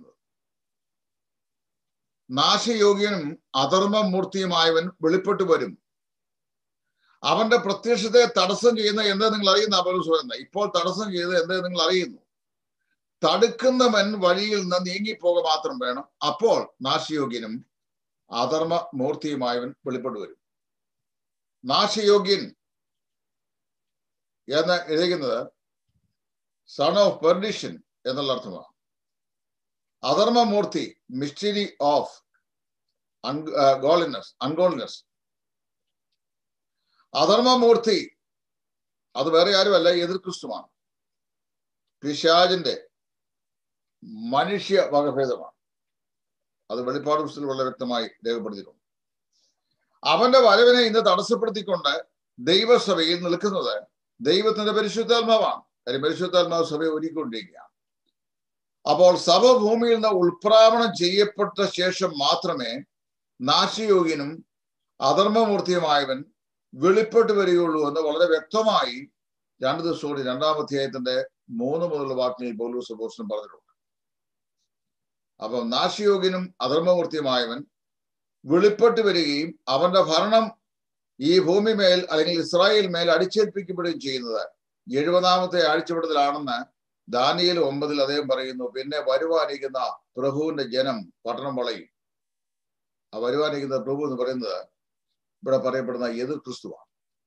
Speaker 1: നാശയോഗ്യനും അധർമ്മ മൂർത്തിയുമായവൻ വെളിപ്പെട്ടു വരും അവന്റെ പ്രത്യക്ഷത്തെ തടസ്സം ചെയ്യുന്ന എന്ത് നിങ്ങൾ അറിയുന്ന പൗലോസ് പറയുന്നത് ഇപ്പോൾ തടസ്സം ചെയ്ത് എന്ത് നിങ്ങൾ അറിയുന്നു തടുക്കുന്നവൻ വഴിയിൽ നിന്ന് നീങ്ങിപ്പോക മാത്രം വേണം അപ്പോൾ നാശയോഗ്യനും അധർമ്മ മൂർത്തിയുമായവൻ വെളിപ്പെട്ടു വരും നാശയോഗ്യൻ എന്ന് എഴുതിക്കുന്നത് സൺ ഓഫ് പെർഡിഷൻ എന്നുള്ള അർത്ഥമാണ് അധർമ്മമൂർത്തി മിസ്റ്ററി ഓഫ് ഗോളിനസ് അൺഗോളിനസ് അധർമ്മമൂർത്തി അത് വേറെ ആരുമല്ല എതിർ ക്രിസ്തുമാണ് പിശാജിന്റെ മനുഷ്യ വകഭേദമാണ് അത് വെളിപ്പാട് പുസ്തകത്തിൽ വളരെ വ്യക്തമായി രേഖപ്പെടുത്തിയിട്ടുണ്ട് അവന്റെ വരവിനെ ഇന്ന് തടസ്സപ്പെടുത്തിക്കൊണ്ട് ദൈവസഭയിൽ നിൽക്കുന്നത് ദൈവത്തിന്റെ പരിശുദ്ധാത്മാവാണ് കാര്യം പരിശുദ്ധാത്മാവ് സഭയെ ഒരുക്കിക്കൊണ്ടിരിക്കുകയാണ് അപ്പോൾ സഭ ഭൂമിയിൽ നിന്ന് ഉൾപ്രാവണം ചെയ്യപ്പെട്ട ശേഷം മാത്രമേ നാശയോഗ്യനും അധർമ്മമൂർത്തിയുമായവൻ വെളിപ്പെട്ട് വരികയുള്ളൂ എന്ന് വളരെ വ്യക്തമായി രണ്ട് ദിവസം കൂടി രണ്ടാം അധ്യായത്തിന്റെ മൂന്ന് മുതലുള്ള വാക്കിൽ പൗലൂസ് അപ്പോസ്തലൻ പറഞ്ഞിട്ടുണ്ട് അപ്പം നാശയോഗ്യനും അധർമ്മമൂർത്തിയുമായവൻ വെളിപ്പെട്ട് വരികയും അവന്റെ ഭരണം ഈ ഭൂമി മേൽ അല്ലെങ്കിൽ ഇസ്രായേൽ മേൽ അടിച്ചേൽപ്പിക്കപ്പെടുകയും ചെയ്യുന്നത് എഴുപതാമത്തെ ആഴ്ചപ്പെടുത്തലാണെന്ന് ദാനിയൽ ഒമ്പതിൽ അദ്ദേഹം പറയുന്നു പിന്നെ വരുവാനിരിക്കുന്ന പ്രഭുവിന്റെ ജനം പട്ടണം വളയും ആ വരുവാനിരിക്കുന്ന പ്രഭു എന്ന് പറയുന്നത് ഇവിടെ പറയപ്പെടുന്ന എതിർ ക്രിസ്തുവാണ്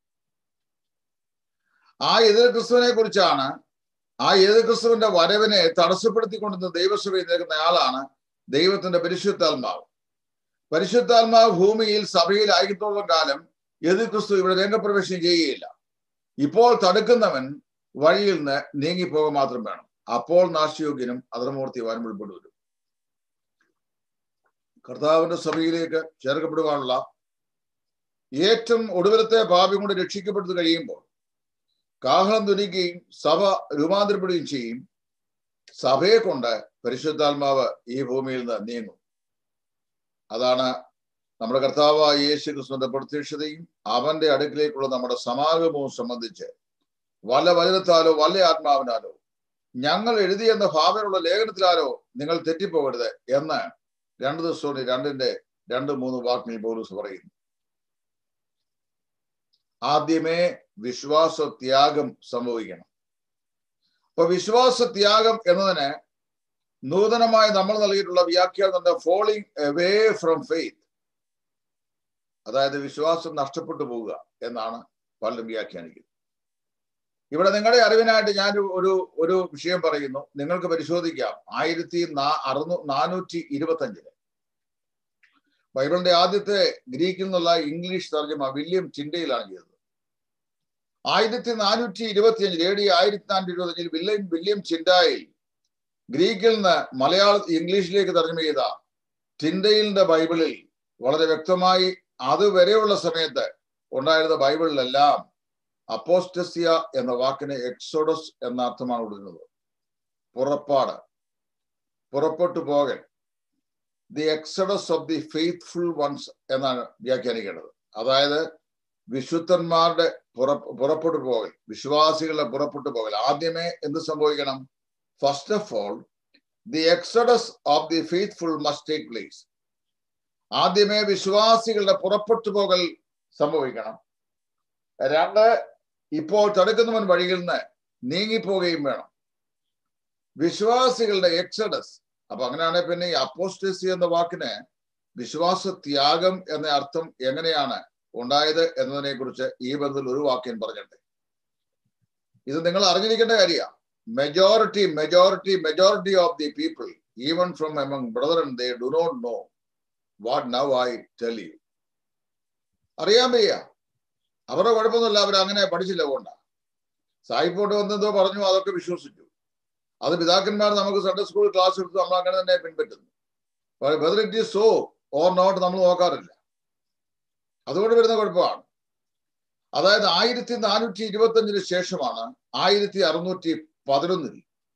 Speaker 1: ആ എതിർ ക്രിസ്തുവിനെ കുറിച്ചാണ് ആ എതിർ ക്രിസ്തുവിന്റെ വരവിനെ തടസ്സപ്പെടുത്തിക്കൊണ്ടിരുന്ന ദൈവസഭയിൽ നിൽക്കുന്ന ആളാണ് ദൈവത്തിന്റെ പരിശുദ്ധാത്മാവ് പരിശുദ്ധാത്മാവ് ഭൂമിയിൽ സഭയിൽ ആയിരത്തോളം കാലം എതിർ ക്രിസ്തു ഇവിടെ രംഗപ്രവേശനം ചെയ്യുകയില്ല ഇപ്പോൾ തടുക്കുന്നവൻ വഴിയിൽ നിന്ന് നീങ്ങിപ്പോക മാത്രം വേണം അപ്പോൾ നാശയോഗ്യനും അധർമൂർത്തി വാൻപിൾപ്പെട്ടു വരും കർത്താവിന്റെ സഭയിലേക്ക് ചേർക്കപ്പെടുവാനുള്ള ഏറ്റവും ഒടുവിലത്തെ പാപി കൊണ്ട് രക്ഷിക്കപ്പെട്ടു കഴിയുമ്പോൾ കാഹളം തുനിക്കുകയും സഭ രൂപാന്തരപ്പെടുകയും ചെയ്യും സഭയെ കൊണ്ട് പരിശുദ്ധാത്മാവ് ഈ ഭൂമിയിൽ നിന്ന് നീങ്ങും അതാണ് നമ്മുടെ കർത്താവായ യേശു ക്രിസ്തുവിന്റെ പ്രത്യക്ഷതയും അവന്റെ അടുക്കിലേക്കുള്ള നമ്മുടെ സമാഗമവും സംബന്ധിച്ച് വല്ല വചനത്താലോ വല്ല ആത്മാവിനാലോ ഞങ്ങൾ എഴുതിയെന്ന ഭാവനുള്ള ലേഖനത്തിലാലോ നിങ്ങൾ തെറ്റിപ്പോകരുത് എന്ന് രണ്ട് ദിവസവും രണ്ടിന്റെ രണ്ട് മൂന്ന് വാക്കിൽ പോലീസ് പറയുന്നു ആദ്യമേ വിശ്വാസ ത്യാഗം സംഭവിക്കണം അപ്പൊ വിശ്വാസ ത്യാഗം എന്നതിന് നൂതനമായി നമ്മൾ നൽകിയിട്ടുള്ള വ്യാഖ്യാനം ഫോളിങ് അവേ ഫ്രം ഫെയ്ത്ത് അതായത് വിശ്വാസം നഷ്ടപ്പെട്ടു പോവുക എന്നാണ് പലരും വ്യാഖ്യാനിക്കുന്നത് ഇവിടെ നിങ്ങളുടെ അറിവിനായിട്ട് ഞാൻ ഒരു ഒരു വിഷയം പറയുന്നു നിങ്ങൾക്ക് പരിശോധിക്കാം ആയിരത്തി നാ അറുന്നൂ നാനൂറ്റി ഇരുപത്തി അഞ്ചില് ബൈബിളിന്റെ ആദ്യത്തെ ഗ്രീക്കിൽ നിന്നുള്ള ഇംഗ്ലീഷ് തർജ്ജമ വില്യം ചിണ്ടയിലാണ് ചെയ്തത് ആയിരത്തി നാനൂറ്റി ഇരുപത്തി അഞ്ചിൽ എ ഡി ആയിരത്തി നാനൂറ്റി ഇരുപത്തി അഞ്ചിൽ വില്യം വില്യം ചിൻഡായിൽ ഗ്രീക്കിൽ നിന്ന് മലയാള ഇംഗ്ലീഷിലേക്ക് തർജ്ജമ ചെയ്ത ടിൻഡയിലിന്റെ ബൈബിളിൽ വളരെ വ്യക്തമായി അതുവരെയുള്ള സമയത്ത് ഉണ്ടായിരുന്ന ബൈബിളിലെല്ലാം അപ്പോസ്റ്റസിയ എന്ന വാക്കിന് എക്സോഡസ് എന്ന അർത്ഥമാണ് കൊടുക്കുന്നത് പുറപ്പാട് പുറപ്പെട്ടു പോകൽ the exodus of the faithful ones എന്നാണ് വ്യാഖ്യാനിക്കേണ്ടത് അതായത് വിശുദ്ധന്മാരുടെ പുറ പുറപ്പെട്ടു പോകൽ വിശ്വാസികളുടെ പുറപ്പെട്ടു പോകൽ ആദ്യമേ എന്ത് സംഭവിക്കണം first of all the exodus of the faithful must take place ആദ്യമേ വിശ്വാസികളുടെ പുറപ്പെട്ടു പോകൽ സംഭവിക്കണം രണ്ട് ഇപ്പോൾ തടുക്കുന്നവൻ വഴിയിൽ നിന്ന് നീങ്ങിപ്പോവുകയും വേണം വിശ്വാസികളുടെ എക്സഡസ് അപ്പൊ അങ്ങനെയാണെങ്കിൽ പിന്നെ ഈ അപ്പോസ്റ്റസി എന്ന വാക്കിന് വിശ്വാസ ത്യാഗം എന്ന അർത്ഥം എങ്ങനെയാണ് ഉണ്ടായത് എന്നതിനെ കുറിച്ച് ഈ ബന്ധത്തിൽ ഒരു വാക്യം പറഞ്ഞിട്ട് ഇത് നിങ്ങൾ അറിഞ്ഞിരിക്കേണ്ട കാര്യമാണ് majority majority majority of the people even from among brother they do not know what now I tell you അറിയാൻ വയ്യ അവരുടെ കുഴപ്പമൊന്നുമില്ല അവർ അങ്ങനെ പഠിച്ചില്ല കൊണ്ട സായിപ്പോട്ട് വന്നെന്തോ പറഞ്ഞു അതൊക്കെ വിശ്വസിച്ചു അത് പിതാക്കന്മാർ നമുക്ക് സൺഡേ സ്കൂൾ ക്ലാസ് എടുത്ത് നമ്മൾ അങ്ങനെ തന്നെ പിൻപറ്റുന്നു whether it is so or not നമ്മൾ നോക്കാറില്ല അതുകൊണ്ട് വരുന്ന കുഴപ്പമാണ് അതായത് ആയിരത്തി നാനൂറ്റി ഇരുപത്തി അഞ്ചിന് ശേഷമാണ് ആയിരത്തി അറുന്നൂറ്റി പതിനൊന്നിൽ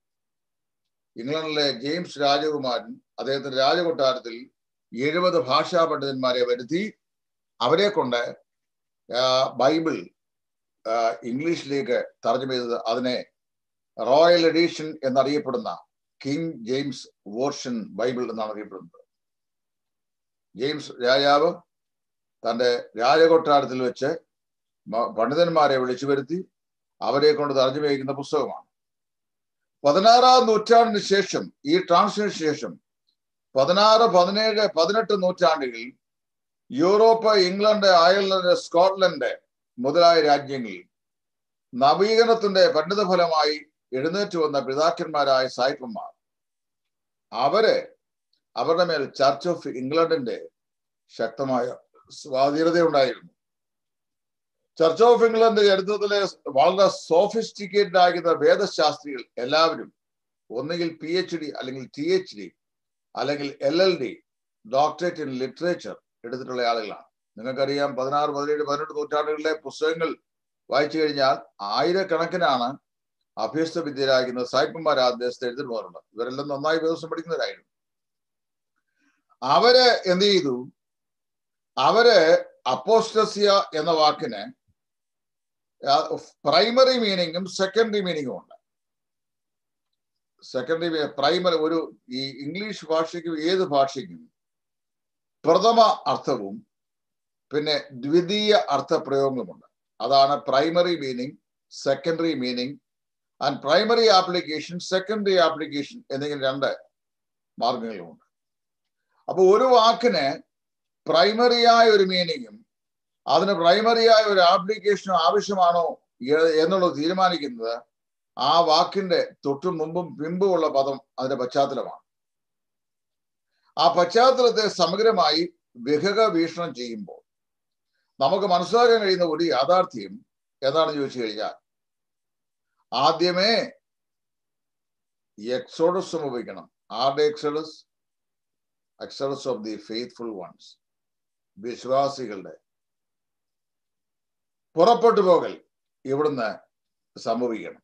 Speaker 1: ഇംഗ്ലണ്ടിലെ ജെയിംസ് രാജകുമാരൻ അദ്ദേഹത്തിന്റെ രാജകൊട്ടാരത്തിൽ എഴുപത് ഭാഷാ പണ്ഡിതന്മാരെ വരുത്തി അവരെ കൊണ്ട് ബൈബിൾ ഇംഗ്ലീഷിലേക്ക് തർജ്ജമ ചെയ്തത് അതിനെ റോയൽ എഡീഷൻ എന്നറിയപ്പെടുന്ന കിങ് ജെയിംസ് വേർഷൻ ബൈബിൾ എന്നാണ് അറിയപ്പെടുന്നത് ജെയിംസ് രാജാവ് തന്റെ രാജകൊട്ടാരത്തിൽ വെച്ച് പണ്ഡിതന്മാരെ വിളിച്ചു വരുത്തി അവരെ കൊണ്ട് തർജ്ജമ ചെയ്യുന്ന പുസ്തകമാണ് പതിനാറാം നൂറ്റാണ്ടിന് ശേഷം ഈ ട്രാൻസ്ലേഷന് ശേഷം പതിനാറ് പതിനേഴ് പതിനെട്ട് നൂറ്റാണ്ടുകളിൽ യൂറോപ്പ് ഇംഗ്ലണ്ട് അയർലൻഡ് സ്കോട്ട്ലൻഡ് മുതലായ രാജ്യങ്ങളിൽ നവീകരണത്തിന്റെ പരിണിത ഫലമായി എഴുന്നേറ്റ് വന്ന പിതാക്കന്മാരായ സായിപ്പന്മാർ അവര് അവരുടെ മേൽ ചർച്ച് ഓഫ് ഇംഗ്ലണ്ടിന്റെ ശക്തമായ സ്വാധീനത ഉണ്ടായിരുന്നു ചർച്ച് ഓഫ് ഇംഗ്ലണ്ട് ചരിത്രത്തിലെ വളരെ സോഫിസ്റ്റിക്കേറ്റഡ് ആകുന്ന വേദശാസ്ത്രികൾ എല്ലാവരും ഒന്നുകിൽ പി എച്ച് ഡി അല്ലെങ്കിൽ ടി എച്ച് ഡി അല്ലെങ്കിൽ L L D doctorate in literature എടുത്തിട്ടുള്ള ആളുകളാണ് നിങ്ങൾക്കറിയാം പതിനാറ് പതിനേഴ് പതിനെട്ട് നൂറ്റാണ്ടുകളിലെ പുസ്തകങ്ങൾ വായിച്ചു കഴിഞ്ഞാൽ ആയിരക്കണക്കിനാണ് അഭ്യസ്ത വിദ്യരാകുന്ന സായിപ്പന്മാർ ആ ദേശത്ത് എഴുതിട്ടുള്ളവരുണ്ട് ഇവരെല്ലാം നന്നായി ദിവസം പഠിക്കുന്നവരായിരുന്നു അവര് എന്ത് ചെയ്തു അവര് അപ്പോസ്റ്റസിയ എന്ന വാക്കിന് പ്രൈമറി മീനിങ്ങും സെക്കൻഡറി മീനിങ്ങും ഉണ്ട് സെക്കൻഡറി പ്രൈമറി ഒരു ഈ ഇംഗ്ലീഷ് ഭാഷയ്ക്കും ഏത് ഭാഷയ്ക്കും പ്രഥമ അർത്ഥവും പിന്നെ ദ്വിതീയ അർത്ഥപ്രയോഗങ്ങളുമുണ്ട് അതാണ് primary meaning secondary meaning and primary application secondary application എന്നിങ്ങനെ രണ്ട് മാർഗങ്ങളുമുണ്ട് അപ്പൊ ഒരു വാക്കിന് പ്രൈമറിയായ ഒരു മീനിങ്ങും അതിന് പ്രൈമറിയായ ഒരു ആപ്ലിക്കേഷനും ആവശ്യമാണോ എന്നുള്ളത് തീരുമാനിക്കുന്നത് ആ വാക്കിന്റെ തൊട്ടു മുമ്പും പിമ്പുമുള്ള പദം അതിന്റെ പശ്ചാത്തലമാണ് ആ പശ്ചാത്തലത്തെ സമഗ്രമായി വിഹക വീക്ഷണം ചെയ്യുമ്പോൾ നമുക്ക് മനസ്സിലാക്കാൻ കഴിയുന്ന ഒരു യാഥാർത്ഥ്യം എന്താണെന്ന് ചോദിച്ചു കഴിഞ്ഞാൽ ആദ്യമേ എക്സോഡസ് സംഭവിക്കണം ആരുടെ exodus exodus of the faithful ones വിശ്വാസികളുടെ പുറപ്പെട്ടു പോകൽ ഇവിടുന്ന് സംഭവിക്കണം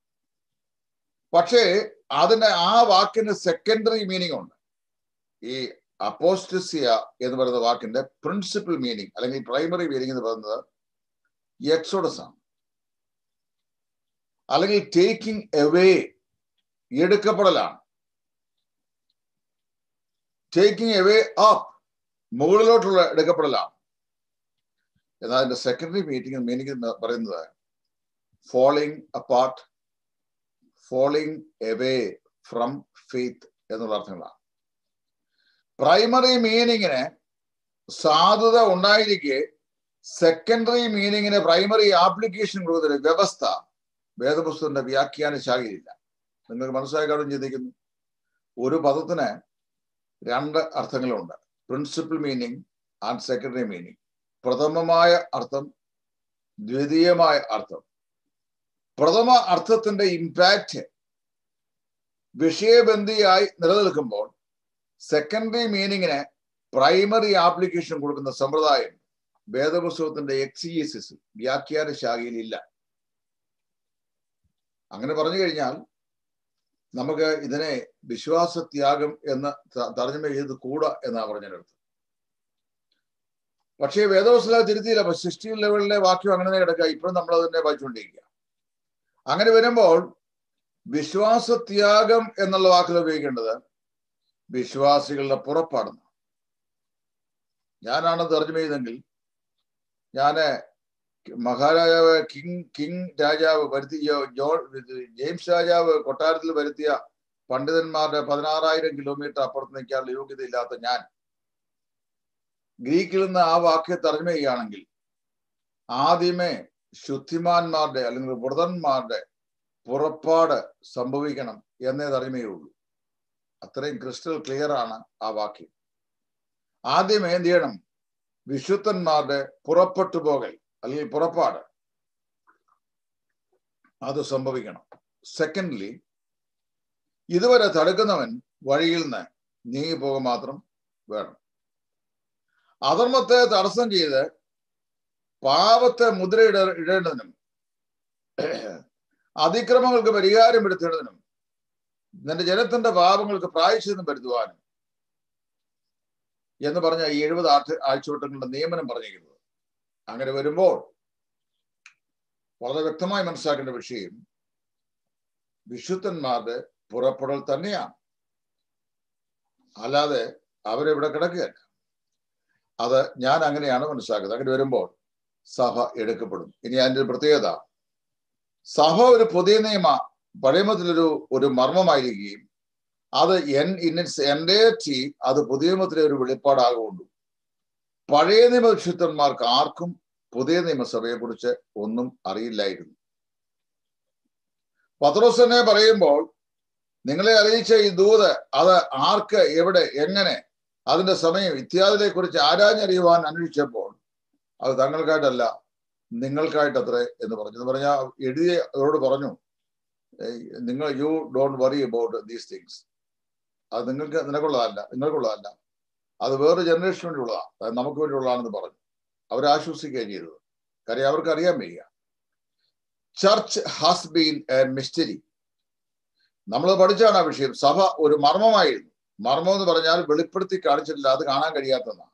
Speaker 1: പക്ഷേ അതിന് ആ വാക്കിന് സെക്കൻഡറി മീനിങ് ഉണ്ട് ഈ അപ്പോസ്റ്റസിയ എന്ന് പറയുന്ന വാക്കിന്റെ പ്രിൻസിപ്പൽ മീനിങ് അല്ലെങ്കിൽ പ്രൈമറി മീനിങ് എന്ന് പറയുന്നത് എക്സോഡസ് ആണ് അല്ലെങ്കിൽ ടേക്കിംഗ് എവേ എടുക്കപ്പെടലാണ് ടേക്കിംഗ് എവേ അപ്പ് മുകളിലോട്ടുള്ള എടുക്കപ്പെടലാണ് എന്നാൽ അതിന്റെ സെക്കൻഡറി മീറ്റിംഗ് മീനിങ് എന്ന് പറയുന്നത് falling apart falling away from faith എന്നുള്ള അർത്ഥങ്ങളാണ് പ്രൈമറി മീനിങ്ങിന് സാധുത ഉണ്ടായിരിക്കെ സെക്കൻഡറി മീനിങ്ങിന് പ്രൈമറി ആപ്ലിക്കേഷൻ കൊടുക്കുന്ന വ്യവസ്ഥ വേദപുസ്തകത്തിന്റെ വ്യാഖ്യാന ശാഖയിലില്ല നിങ്ങൾക്ക് മനസ്സിലായി കാണും ചിന്തിക്കുന്നു ഒരു പദത്തിന് രണ്ട് അർത്ഥങ്ങളുണ്ട് principal meaning and secondary meaning പ്രഥമമായ അർത്ഥം ദ്വിതീയമായ അർത്ഥം പ്രഥമ അർത്ഥത്തിന്റെ ഇമ്പാക്റ്റ് വിഷയബന്ധിയായി നിലനിൽക്കുമ്പോൾ സെക്കൻഡറി മീനിങ്ങിന് പ്രൈമറി ആപ്ലിക്കേഷൻ കൊടുക്കുന്ന സമ്പ്രദായം വേദപുസ്തകത്തിന്റെ എക്സിയസിസ് വ്യാഖ്യാന ശാഖയിൽ ഇല്ല അങ്ങനെ പറഞ്ഞു കഴിഞ്ഞാൽ നമുക്ക് ഇതിനെ വിശ്വാസത്യാഗം എന്ന് തർജ്ജമ ചെയ്ത് കൂടാ എന്നാണ് പറഞ്ഞതിനടുത്ത് പക്ഷേ വേദവസ്ല തിരുത്തിയില്ല അപ്പൊ സിക്സ്റ്റീൻ ലെവലിലെ വാക്യം അങ്ങനെ തന്നെ കിടക്കുക ഇപ്പോഴും നമ്മൾ അതിനെ വായിച്ചുകൊണ്ടിരിക്കുക അങ്ങനെ വരുമ്പോൾ വിശ്വാസത്യാഗം എന്നുള്ള വാക്കിൽ ഉപയോഗിക്കേണ്ടത് വിശ്വാസികളുടെ പുറപ്പാടുന്നു ഞാനാണ് തർജ്ജമ ചെയ്തെങ്കിൽ ഞാന് മഹാരാജാവ് കിങ് കിങ് രാജാവ് വരുത്തിയ ജോ ജെയിംസ് രാജാവ് കൊട്ടാരത്തിൽ വരുത്തിയ പണ്ഡിതന്മാരുടെ പതിനാറായിരം കിലോമീറ്റർ അപ്പുറത്ത് നിൽക്കാനുള്ള യോഗ്യതയില്ലാത്ത ഞാൻ ഗ്രീക്കിൽ നിന്ന് ആ വാക്യം തർജ്ജമ ചെയ്യുകയാണെങ്കിൽ ആദ്യമേ ശുദ്ധിമാന്മാരുടെ അല്ലെങ്കിൽ വ്രതന്മാരുടെ പുറപ്പാട് സംഭവിക്കണം എന്നേ തർജ്ജമയുള്ളൂ അത്രയും ക്രിസ്റ്റൽ ക്ലിയർ ആണ് ആ വാക്യം ആദ്യമേ എന്ത് ചെയ്യണം വിശുദ്ധന്മാരുടെ പുറപ്പെട്ടു പോകൽ അല്ലെങ്കിൽ പുറപ്പാട് അത് സംഭവിക്കണം സെക്കൻഡ്ലി ഇതുവരെ തടുക്കുന്നവൻ വഴിയിൽ നിന്ന് നീങ്ങി പോകുക മാത്രം വേണം അധർമ്മത്തെ തടസ്സം ചെയ്ത് പാപത്തെ മുദ്രയിട ഇടേണ്ടതിനും അതിക്രമങ്ങൾക്ക് പരിഹാരം എടുത്തേണ്ടതിനും നിന്റെ ജനത്തിന്റെ പാപങ്ങൾക്ക് പ്രായശ്ചിത്തം വരുത്തുവാനും എന്ന് പറഞ്ഞ ഈ എഴുപത് ആഴ്ച ആഴ്ചവട്ടങ്ങളുടെ നിയമനം പറഞ്ഞിരിക്കുന്നത് അങ്ങനെ വരുമ്പോൾ വളരെ വ്യക്തമായി മനസ്സിലാക്കേണ്ട വിഷയം വിശുദ്ധന്മാരുടെ പുറപ്പെടൽ തന്നെയാണ് അല്ലാതെ അവരെവിടെ കിടക്കുകയല്ല അത് ഞാൻ അങ്ങനെയാണ് മനസ്സിലാക്കുന്നത് അങ്ങനെ വരുമ്പോൾ സഭ എടുക്കപ്പെടും ഇനി അതിന്റെ ഒരു പ്രത്യേകത സഭ ഒരു പുതിയ നിയമ പഴയമത്തിലൊരു ഒരു മർമ്മമായിരിക്കുകയും അത് എൻ ഇൻ ഇറ്റ്സ് എൻഡേറ്റി അത് പുതിയ നിയമത്തിലെ ഒരു വെളിപ്പാടാകുകൊണ്ടു പഴയ നിയമ വിശുദ്ധന്മാർക്ക് ആർക്കും പുതിയ നിയമസഭയെ കുറിച്ച് ഒന്നും അറിയില്ലായിരുന്നു പത്രോസ് തന്നെ പറയുമ്പോൾ നിങ്ങളെ അറിയിച്ച ഈ ദൂത് അത് ആർക്ക് എവിടെ എങ്ങനെ അതിന്റെ സമയം ഇത്യാദിനെ കുറിച്ച് ആരാഞ്ഞറിയുവാൻ അന്വേഷിച്ചപ്പോൾ അത് തങ്ങൾക്കായിട്ടല്ല നിങ്ങൾക്കായിട്ടത്രേ എന്ന് പറഞ്ഞു എന്ന് പറഞ്ഞാൽ എഴുതിയ അവരോട് പറഞ്ഞു നിങ്ങൾ you don't worry about these things അത് നിങ്ങൾക്ക് നിനക്കുള്ളതല്ല നിങ്ങൾക്കുള്ളതല്ല അത് വേറെ ജനറേഷന് വേണ്ടിയുള്ളതാണ് അത് നമുക്ക് വേണ്ടിയുള്ളതാണെന്ന് പറഞ്ഞു അവരെ ആശ്വസിക്കുകയും ചെയ്തത് കാര്യം അവർക്ക് അറിയാൻ വയ്യ church has been a mystery നമ്മൾ പഠിച്ചാണ് ആ വിഷയം സഭ ഒരു മർമ്മമായിരുന്നു മർമ്മം എന്ന് പറഞ്ഞാൽ വെളിപ്പെടുത്തി കാണിച്ചിട്ടില്ല അത് കാണാൻ കഴിയാത്തതാണ്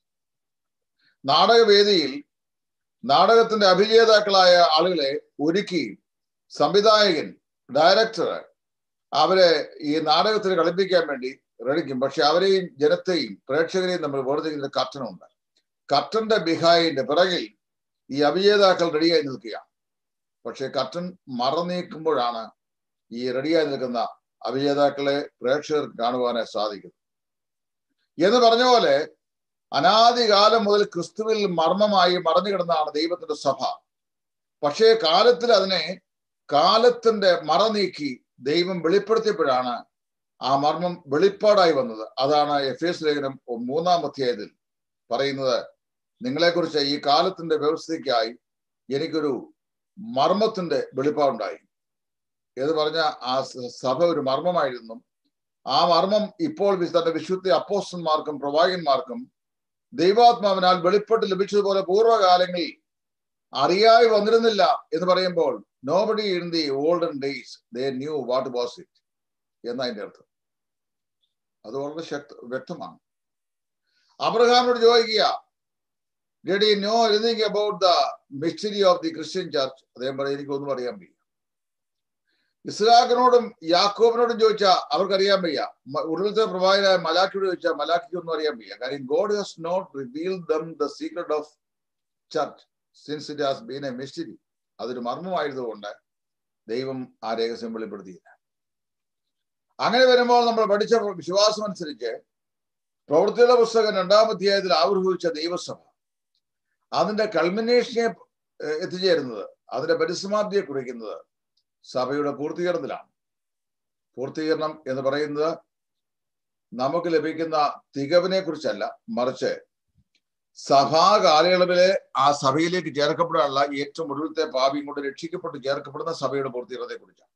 Speaker 1: നാടകവേദിയിൽ നാടകത്തിന്റെ അഭിജേതാക്കളായ ആളുകളെ ഒരുക്കി സംവിധായകൻ ഡയറക്ടർ അവരെ ഈ നാടകത്തിന് കളിപ്പിക്കാൻ വേണ്ടി റെഡിക്കും പക്ഷെ അവരെയും ജനത്തെയും പ്രേക്ഷകരെയും നമ്മൾ വേർതിരിക്കുന്ന കർട്ടനുണ്ട് കർട്ടന്റെ ബിഹായിന്റെ പിറകിൽ ഈ അഭിജേതാക്കൾ റെഡിയായി നിൽക്കുകയാണ് പക്ഷെ കർട്ടൻ മറന്നീക്കുമ്പോഴാണ് ഈ റെഡിയായി നിൽക്കുന്ന അഭിജേതാക്കളെ പ്രേക്ഷകർക്ക് കാണുവാനായി സാധിക്കുന്നത് എന്ന് പറഞ്ഞ പോലെ അനാദികാലം മുതൽ ക്രിസ്തുവിൽ മർമ്മമായി മറഞ്ഞു കിടന്നതാണ് ദൈവത്തിന്റെ സഭ പക്ഷേ കാലത്തിൽ അതിനെ കാലത്തിന്റെ മറ നീക്കി ദൈവം വെളിപ്പെടുത്തിയപ്പോഴാണ് ആ മർമ്മം വെളിപ്പാടായി വന്നത് അതാണ് എഫ് എസ് ലേഖനം മൂന്നാം അധ്യായത്തിൽ പറയുന്നത് നിങ്ങളെക്കുറിച്ച് ഈ കാലത്തിന്റെ വ്യവസ്ഥയ്ക്കായി എനിക്കൊരു മർമ്മത്തിന്റെ വെളിപ്പാടുണ്ടായി എന്ന് പറഞ്ഞ ആ സഭ ഒരു മർമ്മമായിരുന്നു ആ മർമ്മം ഇപ്പോൾ തന്റെ വിശുദ്ധ അപ്പോസ്റ്റന്മാർക്കും പ്രവാചകന്മാർക്കും ദൈവാത്മാവിനാൽ വെളിപ്പെട്ട് ലഭിച്ചതുപോലെ പൂർവ്വകാലങ്ങളിൽ അറിയായി വന്നിരുന്നില്ല എന്ന് പറയുമ്പോൾ nobody in the olden days they knew what was it എന്നതിന്റെ അർത്ഥം അത് വളരെ ശക്ത വ്യക്തമാണ് അബ്രഹാമിനോട് ചോദിക്കുക did you know anything about the mystery of the Christian church അദ്ദേഹം പറയും എനിക്കൊന്നും അറിയാൻ വയ്യ ഇസ്ഹാഖിനോടും യാക്കോബിനോടും ചോദിച്ചാൽ അവർക്കറിയാൻ വയ്യ ഉടലത്തെ പ്രവാചകനായ മലാഖിയോട് ചോദിച്ചാൽ മലാഖിക്കൊന്നും അറിയാൻ വയ്യ കാര്യം God has not reveal them the secret of church since it has been a mystery അതൊരു മർമ്മമായതുകൊണ്ട് ദൈവം ആ രഹസ്യം വെളിപ്പെടുത്തിയില്ല അങ്ങനെ വരുമ്പോൾ നമ്മൾ പഠിച്ച വിശ്വാസം അനുസരിച്ച് പ്രവൃത്തിയുടെ പുസ്തകം രണ്ടാം അധ്യായത്തിൽ ആവിർഭവിച്ച ദൈവസഭ അതിന്റെ കൾമിനേഷനെ എത്തിച്ചേരുന്നത് അതിന്റെ പരിസമാപ്തിയെ കുറിക്കുന്നത് സഭയുടെ പൂർത്തീകരണത്തിലാണ് പൂർത്തീകരണം എന്ന് പറയുന്നത് നമുക്ക് ലഭിക്കുന്ന തികവിനെ കുറിച്ചല്ല മറിച്ച് സഭാ കാലയളവിലെ ആ സഭയിലേക്ക് ചേർക്കപ്പെടാനുള്ള ഏറ്റവും ഒടുവിലത്തെ പാപിയും കൊണ്ട് രക്ഷിക്കപ്പെട്ട് ചേർക്കപ്പെടുന്ന സഭയുടെ പൂർത്തീകരണത്തെ കുറിച്ചാണ്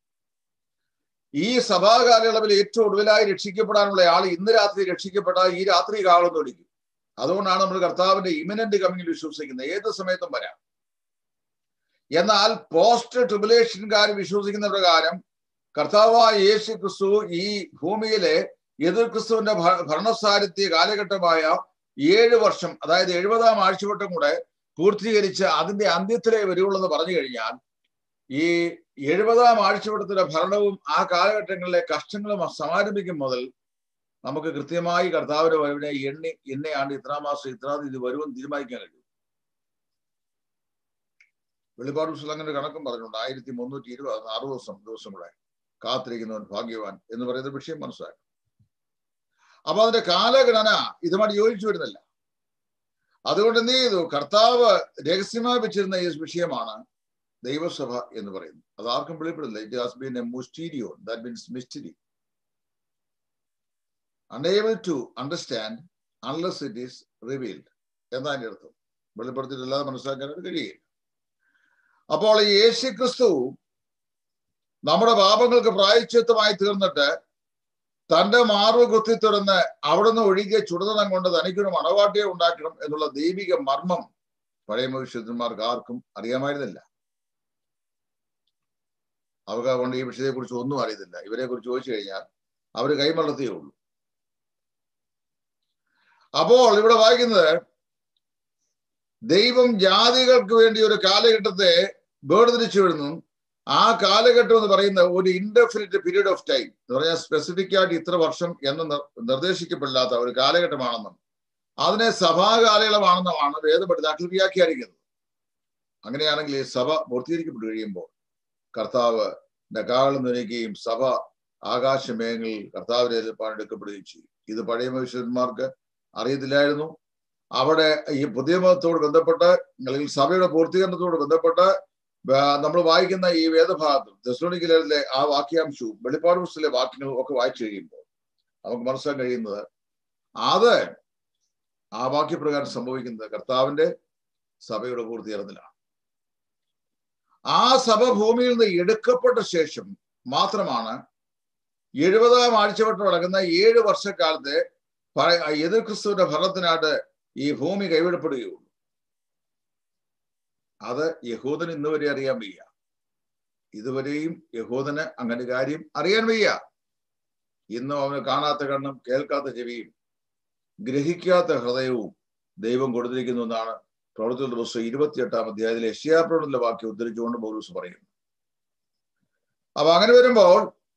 Speaker 1: ഈ സഭാ കാലയളവിൽ ഏറ്റവും ഒടുവിലായി രക്ഷിക്കപ്പെടാനുള്ള ആൾ ഇന്ന് രാത്രി രക്ഷിക്കപ്പെട്ട ഈ രാത്രി കാലം തൊടിക്കും അതുകൊണ്ടാണ് നമ്മൾ കർത്താവിന്റെ ഇമിനന്റ് കമ്മിങ്ങിൽ വിശ്വസിക്കുന്നത് ഏത് സമയത്തും വരാം എന്നാൽ പോസ്റ്റ് ട്രിബുലേഷൻകാർ വിശ്വസിക്കുന്ന പ്രകാരം കർത്താവായ യേശു ക്രിസ്തു ഈ ഭൂമിയിലെ എതിർ ക്രിസ്തുവിന്റെ ഭരണസാരഥ്യ കാലഘട്ടമായ ഏഴ് വർഷം അതായത് എഴുപതാം ആഴ്ചവട്ടം കൂടെ പൂർത്തീകരിച്ച് അതിന്റെ അന്ത്യത്തിലേ വരുള്ളൂ എന്ന് പറഞ്ഞു കഴിഞ്ഞാൽ ഈ എഴുപതാം ആഴ്ചവട്ടത്തിന്റെ ഭരണവും ആ കാലഘട്ടങ്ങളിലെ കഷ്ടങ്ങളും സമാരംഭിക്കും മുതൽ നമുക്ക് കൃത്യമായി കർത്താവിന്റെ വരവിനെ എണ്ണി എണ്ണയാണ്ട് ഇത്രാം മാസം ഇത്രാം തീയതി വരുമെന്ന് തീരുമാനിക്കാൻ കഴിയും വെളിപ്പാട് പുസ്തകം അങ്ങനെ കണക്കും പറഞ്ഞിട്ടുണ്ട് ആയിരത്തി മുന്നൂറ്റി ഇരുപത് അറുപത് ദിവസം ദിവസം കൂടെ കാത്തിരിക്കുന്നവൻ ഭാഗ്യവാൻ എന്ന് പറയുന്ന വിഷയം മനസ്സിലാക്കും അപ്പൊ അതിന്റെ കാലഗണന ഇതുമായിട്ട് യോജിച്ചു വരുന്നില്ല അതുകൊണ്ട് എന്ത് ചെയ്തു കർത്താവ് രഹസ്യമായി വെച്ചിരുന്ന ഈ വിഷയമാണ് ദൈവസഭ എന്ന് പറയുന്നത് അത് ആർക്കും വെളിപ്പെടില്ല ഇറ്റ് ഹാസ് ബീൻ എ മുസ്റ്റീരിയോ that means mystery unable to understand unless it is revealed എന്നതിന്റെ അർത്ഥം വെളിപ്പെടുത്തിയിട്ടില്ലാതെ മനസ്സിലാക്കാനായിട്ട് കഴിയില്ല അപ്പോൾ ഈ യേശു ക്രിസ്തു നമ്മുടെ പാപങ്ങൾക്ക് പ്രായച്ചിത്തമായി തീർന്നിട്ട് തന്റെ മാർവ് കുത്തി തുറന്ന് അവിടുന്ന് ഒഴുകിയ ചുടുതണം കൊണ്ട് തനിക്കൊരു മണവാട്ടിയെ ഉണ്ടാക്കണം എന്നുള്ള ദൈവിക മർമ്മം പഴയ മനുഷ്യന്മാർക്ക് ആർക്കും അറിയാമായിരുന്നില്ല അവർക്ക് അതുകൊണ്ട് ഈ വിഷയത്തെ കുറിച്ച് ഒന്നും അറിയത്തില്ല ഇവരെ കുറിച്ച് ചോദിച്ചു കഴിഞ്ഞാൽ അവർ കൈമളർത്തിയേ ഉള്ളൂ അപ്പോൾ ഇവിടെ വായിക്കുന്നത് ദൈവം ജാതികൾക്ക് വേണ്ടി ഒരു കാലഘട്ടത്തെ വേർതിരിച്ചു വിടുന്നു ആ കാലഘട്ടം എന്ന് പറയുന്ന ഒരു ഇൻഡെഫിനിറ്റ് പീരീഡ് ഓഫ് ടൈം എന്ന് പറഞ്ഞാൽ സ്പെസിഫിക് ആയിട്ട് ഇത്ര വർഷം എന്ന് നിർ- നിർദ്ദേശിക്കപ്പെടില്ലാത്ത ഒരു കാലഘട്ടമാണെന്നും അതിനെ സഭാ കാലയളവാണെന്നുമാണ് വേദപഠിതാക്കൾ വ്യാഖ്യാനിക്കുന്നത് അങ്ങനെയാണെങ്കിൽ ഈ സഭ പൂർത്തീകരിക്കപ്പെട്ടു കഴിയുമ്പോൾ കർത്താവ് കാവളം നിൽക്കുകയും സഭ ആകാശമേഘങ്ങളിൽ കർത്താവിനെ പണിയെടുക്കപ്പെടുകയും ചെയ്യും ഇത് പഴയ മനുഷ്യന്മാർക്ക് അറിയത്തില്ലായിരുന്നു അവിടെ ഈ പുതിയ മതത്തോട് ബന്ധപ്പെട്ട് അല്ലെങ്കിൽ സഭയുടെ പൂർത്തീകരണത്തോട് ബന്ധപ്പെട്ട് നമ്മൾ വായിക്കുന്ന ഈ വേദഭാഗത്തും തെസ്ലോണിക്കലിലെ ആ വാക്യാംശവും വെളിപ്പാട് പുസ്തകത്തിലെ വാക്യങ്ങളും ഒക്കെ വായിച്ചു കഴിയുമ്പോൾ നമുക്ക് മനസ്സിലാക്കാൻ കഴിയുന്നത് അത് ആ വാക്യപ്രകാരം സംഭവിക്കുന്നത് കർത്താവിന്റെ സഭയുടെ പൂർത്തീകരണത്തിലാണ് ആ സഭ ഭൂമിയിൽ നിന്ന് എടുക്കപ്പെട്ട ശേഷം മാത്രമാണ് എഴുപതാം ആഴ്ചവട്ടം അടങ്ങുന്ന ഏഴ് വർഷക്കാലത്തെ പഴയ- എതിർ ക്രിസ്തുവിന്റെ ഭരണത്തിനായിട്ട് ഈ ഭൂമി കൈവിടപ്പെടുകയുള്ളൂ അത് യഹൂദന് ഇന്ന് വരെ അറിയാൻ വയ്യ ഇതുവരെയും യഹൂദന് അങ്ങനെ കാര്യം അറിയാൻ വയ്യ ഇന്നും അവന് കാണാത്ത കണ്ണും കേൾക്കാത്ത ചെവിയും ഗ്രഹിക്കാത്ത ഹൃദയവും ദൈവം കൊടുത്തിരിക്കുന്നു എന്നാണ് പ്രവർത്തികളുടെ പുസ്തകം ഇരുപത്തിയെട്ടാം അധ്യായത്തിലെ യഷ്യാപ്രവണത്തിലെ വാക്യം ഉദ്ധരിച്ചുകൊണ്ട് പൗലൂസ് പറയുന്നു അപ്പൊ അങ്ങനെ വരുമ്പോൾ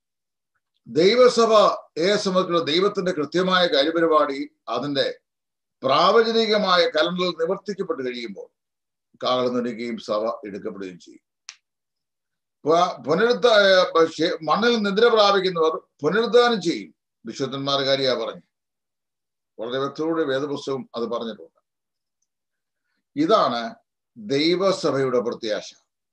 Speaker 1: ദൈവസഭയെ സംബന്ധിച്ചുള്ള ദൈവത്തിന്റെ കൃത്യമായ കാര്യപരിപാടി അതിന്റെ പ്രാവചനികമായ കലണ്ടറിൽ നിവർത്തിക്കപ്പെട്ട് കഴിയുമ്പോൾ കാകളന്നിരിക്കുകയും സഭ എടുക്കപ്പെടുകയും ചെയ്യും പ- പുനരുദ്ധ ഏർ ശേ- മണ്ണിൽ നിദ്ര പ്രാപിക്കുന്നവർ പുനരുദ്ധാനം ചെയ്യും വിശുദ്ധന്മാർ കാര്യാ പറഞ്ഞു വളരെ വ്യക്തതയോടെ വേദപുസ്തകം അത് പറഞ്ഞിട്ടുണ്ട് ഇതാണ് ദൈവസഭയുടെ പ്രത്യാശ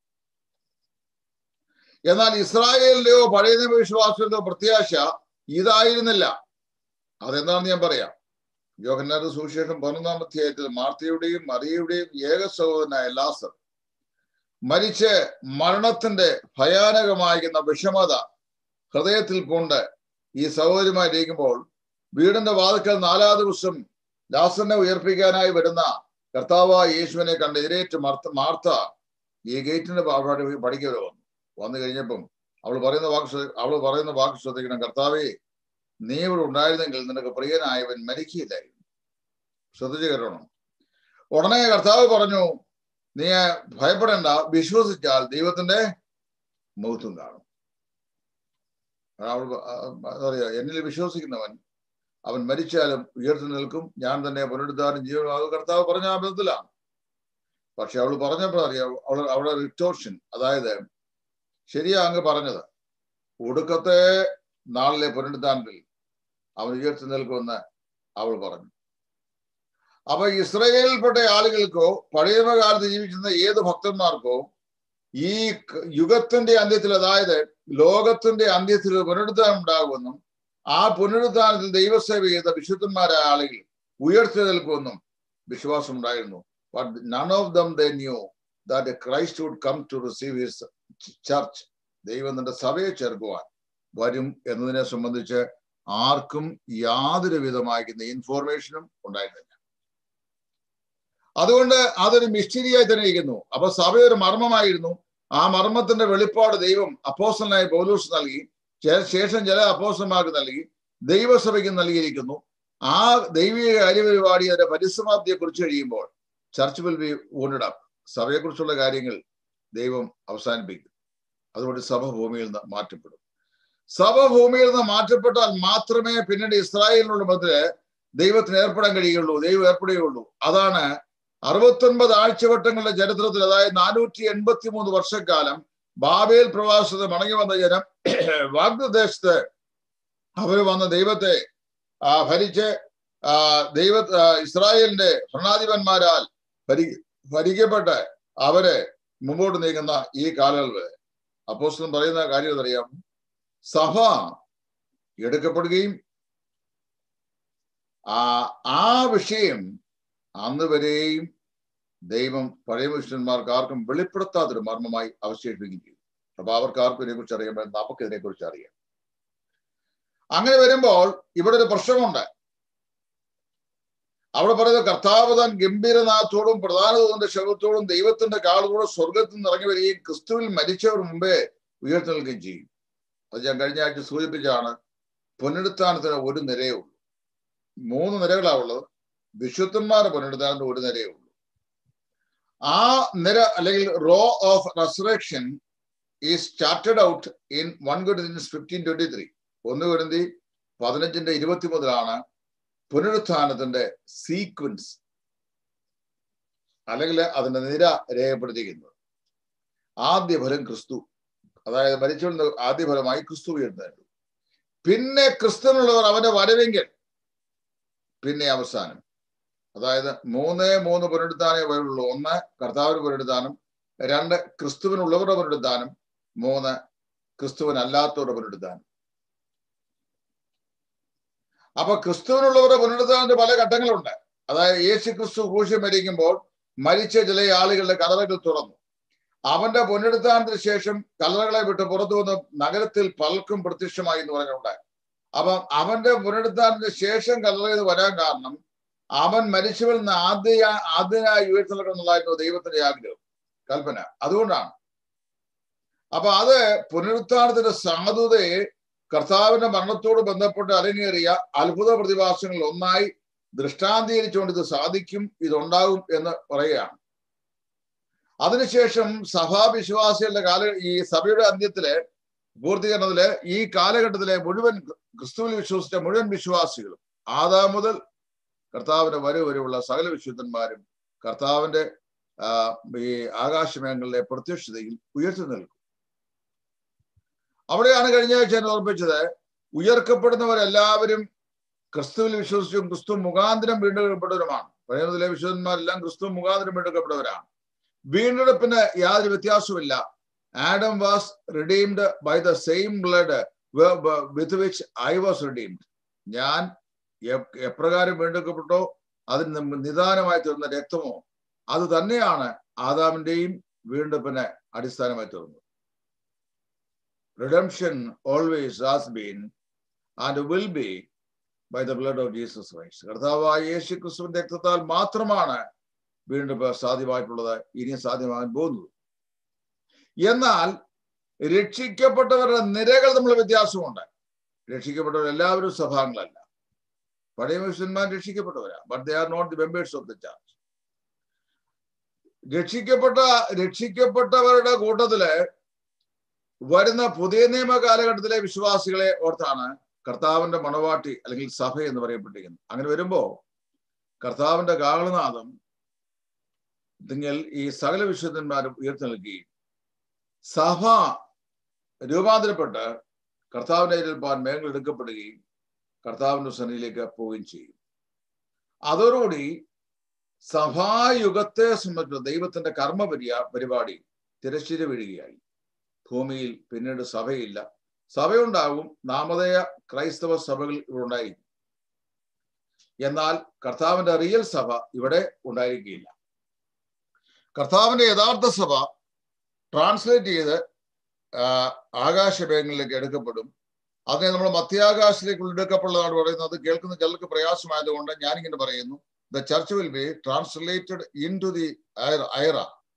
Speaker 1: എന്നാൽ ഇസ്രായേലിലെയോ പഴയ നിയമ വിശ്വാസത്തിലെയോ പ്രത്യാശ ഇതായിരുന്നില്ല അതെന്താണെന്ന് ഞാൻ പറയാം യോഹന്നാന്റെ സുവിശേഷം പതിനൊന്നാം അധ്യായത്തിൽ മാർത്തയുടെയും മറിയയുടെയും ഏക സഹോദരനായ ലാസർ മരിച്ച് മരണത്തിന്റെ ഭയാനകമായിരിക്കുന്ന വിഷമത ഹൃദയത്തിൽ കൊണ്ട് ഈ സഹോദരിമാരിക്കുമ്പോൾ വീടിന്റെ വാതിക്കൽ നാലാം ദിവസം ലാസറിനെ ഉയർപ്പിക്കാനായി വരുന്ന കർത്താവായ യേശുവിനെ കണ്ട് എതിരേറ്റ് മാർത്ത മാർത്ത ഈ ഗേറ്റിന്റെ പഠിക്കവരെ വന്നു വന്നു കഴിഞ്ഞപ്പം അവൾ പറയുന്ന വാക്ക് ശ്രദ്ധ- അവൾ പറയുന്ന വാക്ക് ശ്രദ്ധിക്കണം കർത്താവേ നീ ഇവിടെ ഉണ്ടായിരുന്നെങ്കിൽ നിനക്ക് പ്രിയനായവൻ മരിക്കില്ലായിരുന്നു ശ്രദ്ധിച്ചു കേട്ടോണം ഉടനെ കർത്താവ് പറഞ്ഞു നീ ഭയപ്പെടേണ്ട വിശ്വസിച്ചാൽ ദൈവത്തിന്റെ മുഖത്തും കാണും അവൾ ആ, എന്താ പറയാ എന്നിൽ വിശ്വസിക്കുന്നവൻ അവൻ മരിച്ചാലും ഉയർത്തി നിൽക്കും ഞാൻ തന്നെ പുനരുദ്ധാരം ജീവനും അത് കർത്താവ് പറഞ്ഞ ആ ബന്ധത്തിലാണ് പക്ഷെ അവൾ പറഞ്ഞപ്പോൾ അറിയാം അവൾ അവളുടെ റിറ്റോർഷൻ അതായത് ശരിയാ അങ്ങ് പറഞ്ഞത് ഒടുക്കത്തെ നാളിലെ പുനരുദ്ധാനത്തിൽ അവൻ ഉയർത്തി നിൽക്കുമെന്ന് അവൾ പറഞ്ഞു അപ്പൊ ഇസ്രയേലിൽപ്പെട്ട ആളുകൾക്കോ പഴയ കാലത്ത് ജീവിച്ചിരുന്ന ഏത് ഭക്തന്മാർക്കോ ഈ ക- യുഗത്തിന്റെ അന്ത്യത്തിൽ അതായത് ലോകത്തിന്റെ അന്ത്യത്തിൽ ഒരു പുനരുദ്ധാനം ഉണ്ടാകുമെന്നും ആ പുനരുദ്ധാനത്തിൽ ദൈവസേവ ചെയ്ത വിശുദ്ധന്മാരായ ആളുകൾ ഉയർത്തി നിൽക്കുമെന്നും വിശ്വാസം ഉണ്ടായിരുന്നു but none of them the knew that Christ would come to receive his church ദൈവം തന്റെ സഭയെ ചേർക്കുവാൻ വരും എന്നതിനെ സംബന്ധിച്ച് ആർക്കും യാതൊരു വിധമായിരിക്കുന്ന ഇൻഫോർമേഷനും ഉണ്ടായിരുന്നില്ല അതുകൊണ്ട് അതൊരു മിസ്റ്റീരിയായി തന്നെ ഇരിക്കുന്നു അപ്പൊ സഭ ഒരു മർമ്മമായിരുന്നു ആ മർമ്മത്തിന്റെ വെളിപ്പാട് ദൈവം അപ്പോസ്റ്റലായ പൗലൂസ് നൽകി ചെ- ശേഷം ചില അപ്പോസ്റ്റന്മാർക്ക് നൽകി ദൈവസഭയ്ക്ക് നൽകിയിരിക്കുന്നു ആ ദൈവിക കാര്യപരിപാടി അതിന്റെ പരിസമാപ്തിയെ കുറിച്ച് കഴിയുമ്പോൾ church will be wounded up സഭയെക്കുറിച്ചുള്ള കാര്യങ്ങൾ ദൈവം അവസാനിപ്പിക്കും അതുകൊണ്ട് സഭ ഭൂമിയിൽ നിന്ന് മാറ്റപ്പെടും സഭ ഭൂമിയിൽ നിന്ന് മാറ്റപ്പെട്ടാൽ മാത്രമേ പിന്നീട് ഇസ്രായേലിനുള്ള മധ്യ ദൈവത്തിന് ഏർപ്പെടാൻ കഴിയുള്ളൂ ദൈവം ഏർപ്പെടുകയുള്ളൂ അതാണ് അറുപത്തൊൻപത് ആഴ്ചവട്ടങ്ങളുടെ ചരിത്രത്തിൽ അതായത് നാനൂറ്റി എൺപത്തി മൂന്ന് വർഷക്കാലം ബാബേൽ പ്രവാസത്തിൽ മടങ്ങി വന്ന ജനം വാഗ്ദദേശത്ത് അവർ വന്ന ദൈവത്തെ ആ, ഭരിച്ച് ആ, ദൈവ ആ, ഇസ്രായേലിന്റെ ഭരണാധിപന്മാരാൽ ഭരി ഭരിക്കപ്പെട്ട് അവരെ മുമ്പോട്ട് നീങ്ങുന്ന ഈ കാലയളവ് അപ്പോസ്തലൻ പറയുന്ന കാര്യം അറിയാം സഭ എടുക്കപ്പെടുകയും ആ ആ വിഷയം അന്ന് വരെയും ദൈവം പഴയ മനുഷ്യന്മാർക്ക് ആർക്കും വെളിപ്പെടുത്താത്തൊരു മർമ്മമായി അവശേഷിപ്പിക്കുകയും ചെയ്തു അപ്പൊ അവർക്ക് ആർക്കും ഇതിനെ കുറിച്ച് അറിയാൻ നമുക്ക് ഇതിനെ കുറിച്ച് അറിയാം അങ്ങനെ വരുമ്പോൾ ഇവിടെ ഒരു പ്രശ്നമുണ്ട് അവിടെ പറയുന്നത് കർത്താവ് താൻ ഗംഭീരനാഥത്തോടും പ്രധാന ദൂതന്റെ ശബ്ദത്തോടും ദൈവത്തിന്റെ കാളത്തോടും സ്വർഗത്തിൽ നിന്ന് ഇറങ്ങി വരികയും ക്രിസ്തുവിൽ മരിച്ചവർ മുമ്പേ ഉയർത്തി നിൽക്കുകയും ചെയ്യും അത് ഞാൻ കഴിഞ്ഞ ആഴ്ച സൂചിപ്പിച്ചാണ് പുനരുത്ഥാനത്തിന് ഒരു നിരയേ ഉള്ളൂ മൂന്ന് നിരകളാ ഉള്ളത് വിശുദ്ധന്മാരുടെ പുനരുദ്ധാനത്തിന് ഒരു നിരയേ ഉള്ളൂ ആ നിര അല്ലെങ്കിൽ റോ ഓഫ് റെസറക്ഷൻ ഈ started out in one Corinthians fifteen twenty three ഒന്ന് കുരുന്തി പതിനഞ്ചിന്റെ ഇരുപത്തി മുതലാണ് പുനരുത്ഥാനത്തിന്റെ സീക്വൻസ് അല്ലെങ്കിൽ അതിന്റെ നിര രേഖപ്പെടുത്തിയിരിക്കുന്നത് ആദ്യ ഫലം ക്രിസ്തു അതായത് മരിച്ചുകൊണ്ട് ആദ്യ ഫലമായി ക്രിസ്തു ഉയർന്നേണ്ടു പിന്നെ ക്രിസ്തുവിനുള്ളവർ അവന്റെ വരവെങ്കിൽ പിന്നെ അവസാനം അതായത് മൂന്ന് മൂന്ന് പുനരുദ്ധാനേ വരുള്ളൂ ഒന്ന് കർത്താവിന് പുനരുദ്ധാനം രണ്ട് ക്രിസ്തുവിനുള്ളവരുടെ പുനരുദ്ധാനം മൂന്ന് ക്രിസ്തുവിനല്ലാത്തവരുടെ പുനരുദ്ധാനം അപ്പൊ ക്രിസ്തുവിനുള്ളവരുടെ പുനരുദ്ധാനത്തിന്റെ പല ഘട്ടങ്ങളുണ്ട് അതായത് യേശു ക്രിസ്തു ക്രൂശം മരിക്കുമ്പോൾ മരിച്ച ചില ആളുകളുടെ കലറകൾ തുറന്നു അവന്റെ പുനരുദ്ധാനത്തിന് ശേഷം കലറകളെ വിട്ട് പുറത്തു വന്ന് നഗരത്തിൽ പലർക്കും പ്രത്യക്ഷമായി എന്ന് പറഞ്ഞിട്ടുണ്ട് അപ്പൊ അവന്റെ പുനരുദ്ധാനത്തിന് ശേഷം കലറയിൽ വരാൻ കാരണം അവൻ മരിച്ചവരിൽ നിന്ന് ആദ്യ ആദ്യനായി ഉയർത്തണമെന്നുള്ളതായിരുന്നു ദൈവത്തിന്റെ ആഗ്രഹം കൽപ്പന അതുകൊണ്ടാണ് അപ്പൊ അത് പുനരുത്ഥാനത്തിന്റെ സാധുതയെ കർത്താവിന്റെ മരണത്തോട് ബന്ധപ്പെട്ട് അരങ്ങേറിയ അത്ഭുത പ്രതിഭാസങ്ങളിൽ ഒന്നായി ദൃഷ്ടാന്തീകരിച്ചുകൊണ്ട് ഇത് സാധിക്കും ഇതുണ്ടാകും എന്ന് പറയുകയാണ് അതിനുശേഷം സഭാവിശ്വാസികളുടെ കാല ഈ സഭയുടെ അന്ത്യത്തിലെ പൂർത്തീകരണത്തില് ഈ കാലഘട്ടത്തിലെ മുഴുവൻ ക്രിസ്തുവിൽ വിശ്വസിച്ച മുഴുവൻ വിശ്വാസികളും ആദാ മുതൽ കർത്താവിന്റെ വരവ് വരെയുള്ള സകല വിശുദ്ധന്മാരും കർത്താവിന്റെ ഈ ആകാശമേഖലയിലെ പ്രത്യക്ഷതയിൽ ഉയർത്തി നിൽക്കും അവിടെയാണ് കഴിഞ്ഞ ആഴ്ച ഞാൻ ഓർപ്പിച്ചത് ഉയർക്കപ്പെടുന്നവരെല്ലാവരും ക്രിസ്തുവിൽ വിശ്വസിച്ചും ക്രിസ്തു മുഖാന്തരം വീണ്ടെടുക്കപ്പെട്ടവരുമാണ് പഴയതിലെ വിശുദ്ധന്മാരെല്ലാം ക്രിസ്തു മുഖാന്തരം വീണ്ടെടുക്കപ്പെട്ടവരാണ് വീണ്ടെടുപ്പിന് യാതൊരു വ്യത്യാസവുമില്ല Adam was redeemed by the same blood with which I was redeemed ഞാൻ എപ്രകാരം വീണ്ടെടുക്കപ്പെട്ടോ അതിന് നിദാനമായി തീർന്ന രക്തമോ അത് തന്നെയാണ് ആദാമിന്റെയും വീണ്ടെടുപ്പിന് അടിസ്ഥാനമായി തീർന്നത് redemption always has been and will be by the blood of Jesus Christ കർത്താവായ യേശു ക്രിസ്തുവിന്റെ രക്തത്താൽ മാത്രമാണ് വീണ്ടും സാധ്യമായിട്ടുള്ളത് ഇനിയും സാധ്യമാകാൻ പോകുന്നത് എന്നാൽ രക്ഷിക്കപ്പെട്ടവരുടെ നിരകൾ തമ്മിൽ വ്യത്യാസമുണ്ട് രക്ഷിക്കപ്പെട്ടവർ എല്ലാവരും സഭാംഗങ്ങളല്ല പഴയ മുസ്ലിംമാർ രക്ഷിക്കപ്പെട്ടവരാ but they are not the members of the church രക്ഷിക്കപ്പെട്ട രക്ഷിക്കപ്പെട്ടവരുടെ കൂട്ടത്തില് വരുന്ന പുതിയ നിയമ കാലഘട്ടത്തിലെ വിശ്വാസികളെ ഓർത്താണ് കർത്താവിന്റെ മണവാട്ടി അല്ലെങ്കിൽ സഭ എന്ന് പറയപ്പെട്ടിരിക്കുന്നത് അങ്ങനെ വരുമ്പോ കർത്താവിന്റെ കാളനാഥം നിങ്ങൾ ഈ സകല വിശുദ്ധന്മാരും ഉയർത്തി നൽകുകയും സഭ രൂപാന്തരപ്പെട്ട് കർത്താവിന്റെ ഏൽപ്പാൻ മേഖല എടുക്കപ്പെടുകയും കർത്താവിന്റെ സന്നിധിയിലേക്ക് പോവുകയും ചെയ്യും അതോടുകൂടി സഭായുഗത്തെ സംബന്ധിച്ച ദൈവത്തിന്റെ കർമ്മ പരിയാ പരിപാടി തിരശ്ശീല വീഴുകയായി ഭൂമിയിൽ പിന്നീട് സഭയില്ല സഭയുണ്ടാകും നാമധേയ ക്രൈസ്തവ സഭകൾ ഇവിടെ ഉണ്ടായിരിക്കും എന്നാൽ കർത്താവിന്റെ റിയൽ സഭ ഇവിടെ ഉണ്ടായിരിക്കുകയില്ല കർത്താവിന്റെ യഥാർത്ഥ സഭ ട്രാൻസ്ലേറ്റ് ചെയ്ത് ആകാശമേഖലയിലേക്ക് എടുക്കപ്പെടും അതിനെ നമ്മൾ മധ്യാകാശത്തിലേക്ക് എടുക്കപ്പെടുന്നതാണ് പറയുന്നത് കേൾക്കുന്ന ചിലർക്ക് പ്രയാസമായതുകൊണ്ട് ഞാനിങ്ങനെ പറയുന്നു the church will be translated into the air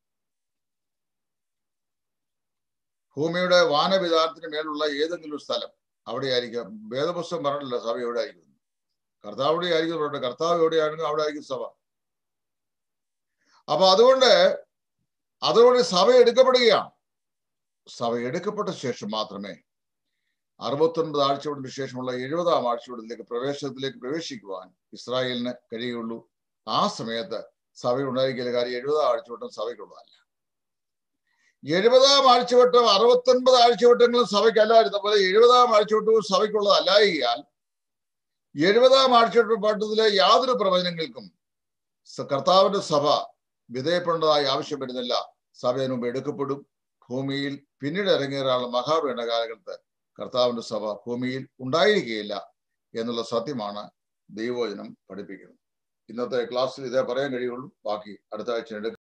Speaker 1: ഭൂമിയുടെ വാനവിധാനത്തിന് മേലുള്ള ഏതെങ്കിലും സ്ഥലം അവിടെയായിരിക്കും വേദപുസ്തകം പറഞ്ഞില്ല സഭ എവിടെ ആയിരിക്കും കർത്താവ് എവിടെ ആയിരിക്കും കർത്താവ് എവിടെയാണെങ്കിൽ അവിടെ ആയിരിക്കും സഭ അപ്പൊ അതുകൊണ്ട് അതുകൊണ്ട് സഭ എടുക്കപ്പെടുകയാണ് സഭ എടുക്കപ്പെട്ട ശേഷം മാത്രമേ അറുപത്തൊൻപത് ആഴ്ചയോടിന് ശേഷമുള്ള എഴുപതാം ആഴ്ചയോടിലേക്ക് പ്രവേശനത്തിലേക്ക് പ്രവേശിക്കുവാൻ ഇസ്രായേലിന് കഴിയുള്ളൂ ആ സമയത്ത് സഭ ഉണ്ടായിരിക്കില്ല കാര്യം എഴുപതാം ആഴ്ചവട്ടം സഭയ്ക്കുള്ളതല്ല എഴുപതാം ആഴ്ചവട്ടം അറുപത്തൊൻപത് ആഴ്ചവട്ടങ്ങളും സഭയ്ക്കല്ലായിരുന്ന പോലെ എഴുപതാം ആഴ്ചവട്ടവും സഭയ്ക്കുള്ളതല്ലായിയാൽ എഴുപതാം ആഴ്ചവട്ടത്തിലെ യാതൊരു പ്രവചനങ്ങൾക്കും കർത്താവിന്റെ സഭ വിധേയപ്പെടേണ്ടതായി ആവശ്യം വരുന്നില്ല സഭ മുമ്പ് എടുക്കപ്പെടും ഭൂമിയിൽ പിന്നീട് ഇറങ്ങേറാനുള്ള മഹാവേണ്ട കാലഘട്ടത്ത് കർത്താവിന്റെ സഭ ഭൂമിയിൽ ഉണ്ടായിരിക്കുകയില്ല എന്നുള്ള സത്യമാണ് ദൈവവചനം പഠിപ്പിക്കുന്നത് ഇന്നത്തെ ക്ലാസ്സിൽ ഇതേ പറയാൻ കഴിയുള്ളൂ ബാക്കി അടുത്ത ആഴ്ച